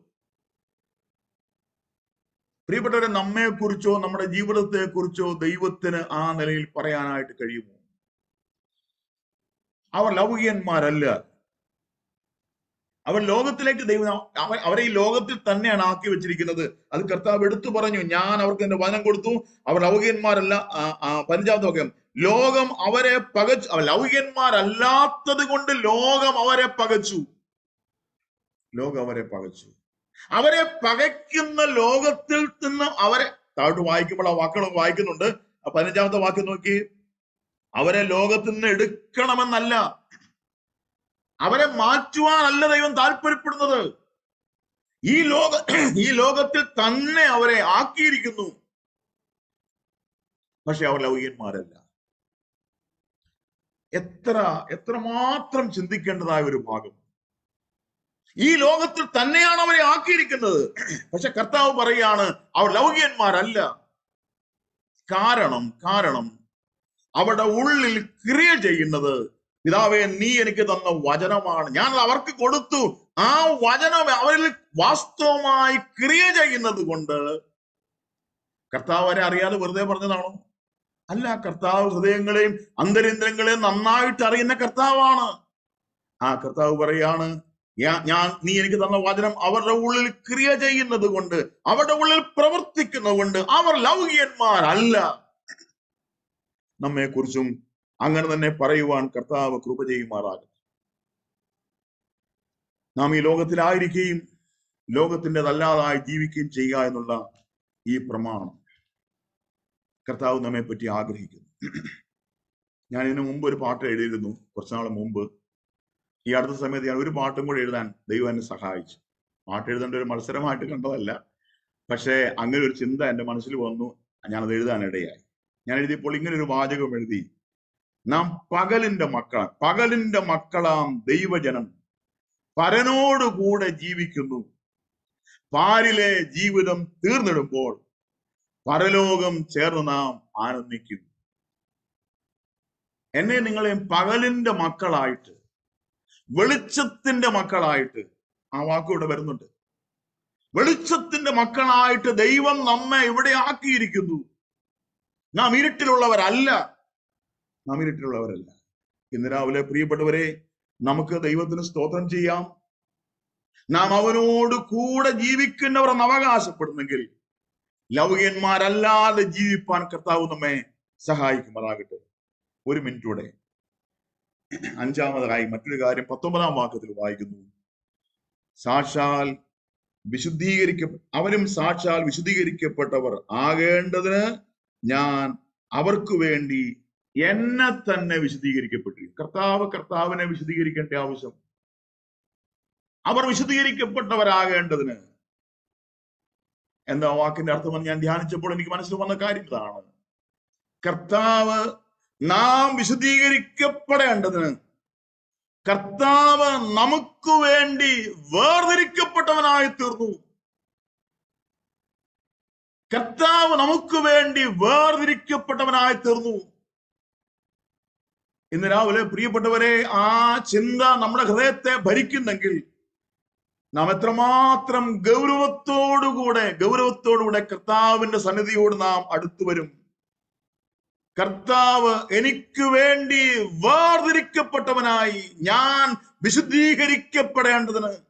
പ്രിയപ്പെട്ടവരെ നമ്മെ കുറിച്ചോ നമ്മുടെ ജീവിതത്തെ കുറിച്ചോ ദൈവത്തിന് ആ നിലയിൽ പറയാനായിട്ട് കഴിയുമോ അവർ ലൗകികന്മാരല്ല അവർ ലോകത്തിലേക്ക് ദൈവം അവ അവരെ ഈ ലോകത്തിൽ തന്നെയാണ് ആക്കി വെച്ചിരിക്കുന്നത് അത് കർത്താവ് എടുത്തു പറഞ്ഞു ഞാൻ അവർക്ക് എന്റെ വചനം കൊടുത്തു അവർ ലൗകികന്മാരല്ല ആ, ആ, പതിനഞ്ചാമത്തെ വാക്യം ലോകം അവരെ പകച്ചു അവ ലൗകികന്മാരല്ലാത്തത് കൊണ്ട് ലോകം അവരെ പകച്ചു ലോകം അവരെ പകച്ചു അവരെ പകയ്ക്കുന്ന ലോകത്തിൽ നിന്ന് അവരെ താഴോട്ട് വായിക്കുമ്പോൾ ആ വാക്കുകൾ വായിക്കുന്നുണ്ട് ആ പതിനഞ്ചാമത്തെ വാക്യം നോക്കി അവരെ ലോകത്തിൽ നിന്ന് എടുക്കണമെന്നല്ല അവരെ മാറ്റുവാനല്ല ദൈവം താല്പര്യപ്പെടുന്നത് ഈ ലോക ഈ ലോകത്തിൽ തന്നെ അവരെ ആക്കിയിരിക്കുന്നു പക്ഷെ അവർ ലൗകികന്മാരല്ല എത്ര എത്രമാത്രം ചിന്തിക്കേണ്ടതായ ഒരു ഭാഗം ഈ ലോകത്തിൽ തന്നെയാണ് അവരെ ആക്കിയിരിക്കുന്നത് പക്ഷെ കർത്താവ് പറയാണ് അവർ ലൗകികന്മാരല്ല കാരണം കാരണം അവരുടെ ഉള്ളിൽ ക്രിയ ചെയ്യുന്നത് പിതാവേ നീ എനിക്ക് തന്ന വചനമാണ് ഞാൻ അവർക്ക് കൊടുത്തു ആ വചനം അവരിൽ വാസ്തവമായി ക്രിയ ചെയ്യുന്നത് കൊണ്ട് കർത്താവ് അവരെ അറിയാതെ വെറുതെ പറഞ്ഞതാണോ അല്ല കർത്താവ് ഹൃദയങ്ങളെയും അന്തരേന്ദ്രങ്ങളെയും നന്നായിട്ട് അറിയുന്ന കർത്താവാണ് ആ കർത്താവ് പറയാണ് ഞാ- ഞാൻ നീ എനിക്ക് തന്ന വചനം അവരുടെ ഉള്ളിൽ ക്രിയ ചെയ്യുന്നത് കൊണ്ട് അവരുടെ ഉള്ളിൽ പ്രവർത്തിക്കുന്നത് കൊണ്ട് അവർ ലൗകികന്മാരല്ല നമ്മെ കുറിച്ചും അങ്ങനെ തന്നെ പറയുവാൻ കർത്താവ് കൃപ ചെയ്യുമാറാകും നാം ഈ ലോകത്തിലായിരിക്കുകയും ലോകത്തിൻ്റെതല്ലാതായി ജീവിക്കുകയും ചെയ്യുക എന്നുള്ള ഈ പ്രമാണം കർത്താവ് നമ്മെ പറ്റി ആഗ്രഹിക്കുന്നു ഞാൻ ഇതിനു മുമ്പ് ഒരു പാട്ട് എഴുതിയിരുന്നു കുറച്ചു നാൾ മുമ്പ് ഈ അടുത്ത സമയത്ത് ഞാൻ ഒരു പാട്ടും കൂടെ എഴുതാൻ ദൈവം എന്നെ സഹായിച്ചു പാട്ട് എഴുതേണ്ട ഒരു മത്സരമായിട്ട് കണ്ടതല്ല പക്ഷേ അങ്ങനെ ഒരു ചിന്ത എൻ്റെ മനസ്സിൽ വന്നു ഞാനത് എഴുതാൻ ഇടയായി ഞാൻ എഴുതിയപ്പോൾ ഇങ്ങനെ ഒരു വാചകം എഴുതി നാം പകലിന്റെ മക്കളാണ് പകലിന്റെ മക്കളാം ദൈവജനം പരനോടുകൂടെ ജീവിക്കുന്നു പാരിലെ ജീവിതം തീർന്നിടുമ്പോൾ പരലോകം ചേർന്ന് നാം ആനന്ദിക്കും എന്നെ നിങ്ങളെയും പകലിന്റെ മക്കളായിട്ട് വെളിച്ചത്തിന്റെ മക്കളായിട്ട് ആ വാക്കിവിടെ വരുന്നുണ്ട് വെളിച്ചത്തിന്റെ മക്കളായിട്ട് ദൈവം നമ്മെ ഇവിടെ ആക്കിയിരിക്കുന്നു നാം ഇരുട്ടിലുള്ളവരല്ല നാം ഇരുട്ടിലുള്ളവരല്ല ഇന്ന് രാവിലെ പ്രിയപ്പെട്ടവരെ നമുക്ക് ദൈവത്തിന് സ്തോത്രം ചെയ്യാം നാം അവനോട് കൂടെ ജീവിക്കുന്നവർ എന്ന് അവകാശപ്പെടുന്നെങ്കിൽ ലൗകികന്മാരല്ലാതെ ജീവിപ്പാൻ കർത്താവ് നമ്മെ സഹായിക്കുമാറാകട്ടെ ഒരു മിനിറ്റൂടെ അഞ്ചാമതായി മറ്റൊരു കാര്യം പത്തൊമ്പതാം വാക്യത്തിൽ വായിക്കുന്നു സാക്ഷാൽ വിശുദ്ധീകരിക്ക അവരും സാക്ഷാൽ വിശുദ്ധീകരിക്കപ്പെട്ടവർ ആകേണ്ടതിന് ഞാൻ അവർക്ക് വേണ്ടി എന്നെ തന്നെ വിശദീകരിക്കപ്പെട്ടിരിക്കും കർത്താവ് കർത്താവിനെ വിശദീകരിക്കേണ്ട ആവശ്യം അവർ വിശദീകരിക്കപ്പെട്ടവരാകേണ്ടതിന് എന്താ വാക്കിന്റെ അർത്ഥമെന്ന് ഞാൻ ധ്യാനിച്ചപ്പോൾ എനിക്ക് മനസ്സിൽ വന്ന കാര്യം ഇതാണ് കർത്താവ് നാം വിശദീകരിക്കപ്പെടേണ്ടതിന് കർത്താവ് നമുക്ക് വേണ്ടി വേർതിരിക്കപ്പെട്ടവനായി തീർന്നു കർത്താവ് നമുക്ക് വേണ്ടി വേർതിരിക്കപ്പെട്ടവനായി തീർന്നു ഇന്ന് രാവിലെ പ്രിയപ്പെട്ടവരെ ആ ചിന്ത നമ്മുടെ ഹൃദയത്തെ ഭരിക്കുന്നെങ്കിൽ നാം എത്രമാത്രം ഗൗരവത്തോടുകൂടെ ഗൗരവത്തോടുകൂടെ കർത്താവിന്റെ സന്നിധിയോട് നാം അടുത്തു വരും കർത്താവ് എനിക്ക് വേണ്ടി വേർതിരിക്കപ്പെട്ടവനായി ഞാൻ വിശുദ്ധീകരിക്കപ്പെടേണ്ടതിന്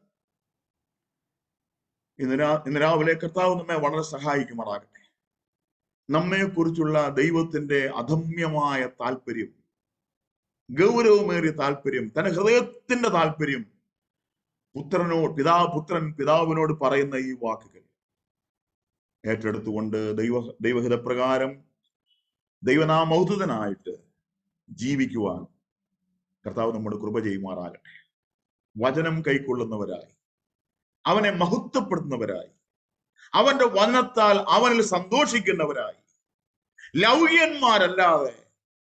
ഇന്ന് രാ- ഇന്ന് രാവിലെ കർത്താവ് നമ്മെ വളരെ സഹായിക്കുമാറാകട്ടെ നമ്മെ കുറിച്ചുള്ള ദൈവത്തിന്റെ അധമ്യമായ താല്പര്യം ഗൗരവമേറിയ താല്പര്യം തന്റെ ഹൃദയത്തിന്റെ താല്പര്യം പുത്രനോട് പിതാ പുത്രൻ പിതാവിനോട് പറയുന്ന ഈ വാക്കുകൾ ഏറ്റെടുത്തുകൊണ്ട് ദൈവ ദൈവഹിതപ്രകാരം ദൈവനാമൗതുതനായിട്ട് ജീവിക്കുവാൻ കർത്താവ് നമ്മുടെ കൃപ ചെയ്യുമാറാകട്ടെ വചനം കൈക്കൊള്ളുന്നവരായി അവനെ മഹത്വപ്പെടുത്തുന്നവരായി അവന്റെ വനത്താൽ അവനിൽ സന്തോഷിക്കുന്നവരായി ലൗകികന്മാരല്ലാതെ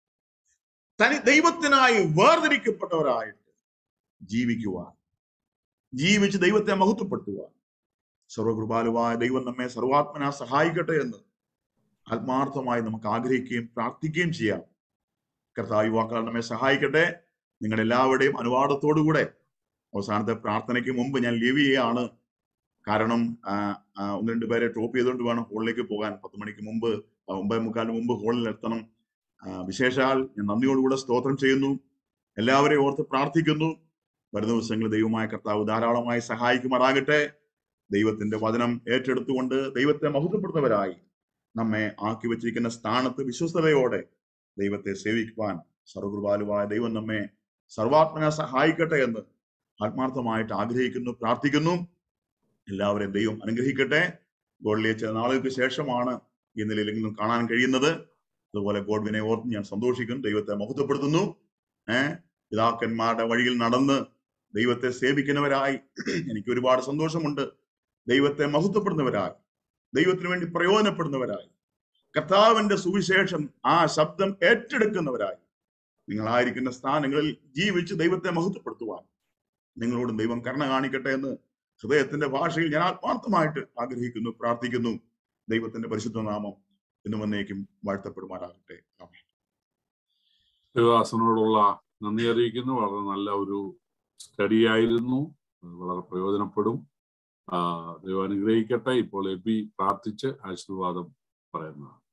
തനി ദൈവത്തിനായി വേർതിരിക്കപ്പെട്ടവരായിട്ട് ജീവിക്കുവാൻ ജീവിച്ച് ദൈവത്തെ മഹത്വപ്പെടുത്തുവാൻ സർവകൃപാലുവായ ദൈവം നമ്മെ സർവാത്മന സഹായിക്കട്ടെ എന്ന് ആത്മാർത്ഥമായി നമുക്ക് ആഗ്രഹിക്കുകയും പ്രാർത്ഥിക്കുകയും ചെയ്യാം കർത്താവ് യുവാക്കൾ നമ്മെ സഹായിക്കട്ടെ നിങ്ങൾ എല്ലാവരുടെയും അനുവാദത്തോടുകൂടെ അവസാനത്തെ പ്രാർത്ഥനയ്ക്ക് മുമ്പ് ഞാൻ ലീവ് ചെയ്യുകയാണ് കാരണം ആ, ആ, ഒന്ന് രണ്ട് പേരെ ഡ്രോപ്പ് ചെയ്തുകൊണ്ട് വേണം ഹോളിലേക്ക് പോകാൻ പത്ത് മണിക്ക് മുമ്പ് ആ, ഒമ്പതേ മുക്കാലിന് മുമ്പ് ഹോളിൽ എത്തണം ആ, വിശേഷാൽ ഞാൻ നന്ദിയോടുകൂടെ സ്തോത്രം ചെയ്യുന്നു എല്ലാവരെയും ഓർത്ത് പ്രാർത്ഥിക്കുന്നു വരുന്ന ദിവസങ്ങളിൽ ദൈവമായ കർത്താവ് ധാരാളമായി സഹായിക്കുമാറാകട്ടെ ദൈവത്തിന്റെ വചനം ഏറ്റെടുത്തുകൊണ്ട് ദൈവത്തെ മഹത്വപ്പെടുന്നവരായി നമ്മെ ആക്കി വെച്ചിരിക്കുന്ന സ്ഥാനത്ത് വിശ്വസ്തയോടെ ദൈവത്തെ സേവിക്കുവാൻ സർവകൃപാലുവായ ദൈവം നമ്മെ സർവാത്മന സഹായിക്കട്ടെ എന്ന് ആത്മാർത്ഥമായിട്ട് ആഗ്രഹിക്കുന്നു പ്രാർത്ഥിക്കുന്നു എല്ലാവരെയും ദൈവം അനുഗ്രഹിക്കട്ടെ ഗോഡിലെ ചില നാളുകൾക്ക് ശേഷമാണ് ഈ നിലയിലെങ്കിലും കാണാൻ കഴിയുന്നത് അതുപോലെ ഗോഡ്വിനെ ഓർത്ത് ഞാൻ സന്തോഷിക്കുന്നു ദൈവത്തെ മഹത്വപ്പെടുത്തുന്നു ഏഹ് പിതാക്കന്മാരുടെ വഴിയിൽ നടന്ന് ദൈവത്തെ സേവിക്കുന്നവരായി എനിക്ക് ഒരുപാട് സന്തോഷമുണ്ട് ദൈവത്തെ മഹത്വപ്പെടുന്നവരായി ദൈവത്തിന് വേണ്ടി പ്രയോജനപ്പെടുന്നവരായി കർത്താവിന്റെ സുവിശേഷം ആ ശബ്ദം ഏറ്റെടുക്കുന്നവരായി നിങ്ങളായിരിക്കുന്ന സ്ഥാനങ്ങളിൽ ജീവിച്ച് ദൈവത്തെ മഹത്വപ്പെടുത്തുവാൻ നിങ്ങളോടും ദൈവം കരുണ കാണിക്കട്ടെ എന്ന് ഹൃദയത്തിന്റെ ഭാഷയിൽ ഞാൻ ആത്മാർത്ഥമായിട്ട് ആഗ്രഹിക്കുന്നു പ്രാർത്ഥിക്കുന്നു ദൈവത്തിന്റെ പരിശുദ്ധ നാമം ഇന്നും എന്നേക്കും വാഴ്ത്തപ്പെടുമാറാകട്ടെ ആമേൻ. ദേവദാസനോടുള്ള നന്ദി അറിയിക്കുന്നു വളരെ നല്ല ഒരു സ്റ്റഡി ആയിരുന്നു അത് വളരെ പ്രയോജനപ്പെടും ആ, ദൈവം അനുഗ്രഹിക്കട്ടെ ഇപ്പോൾ എബി പ്രാർത്ഥിച്ച് ആശീർവാദം പറയുന്നതാണ്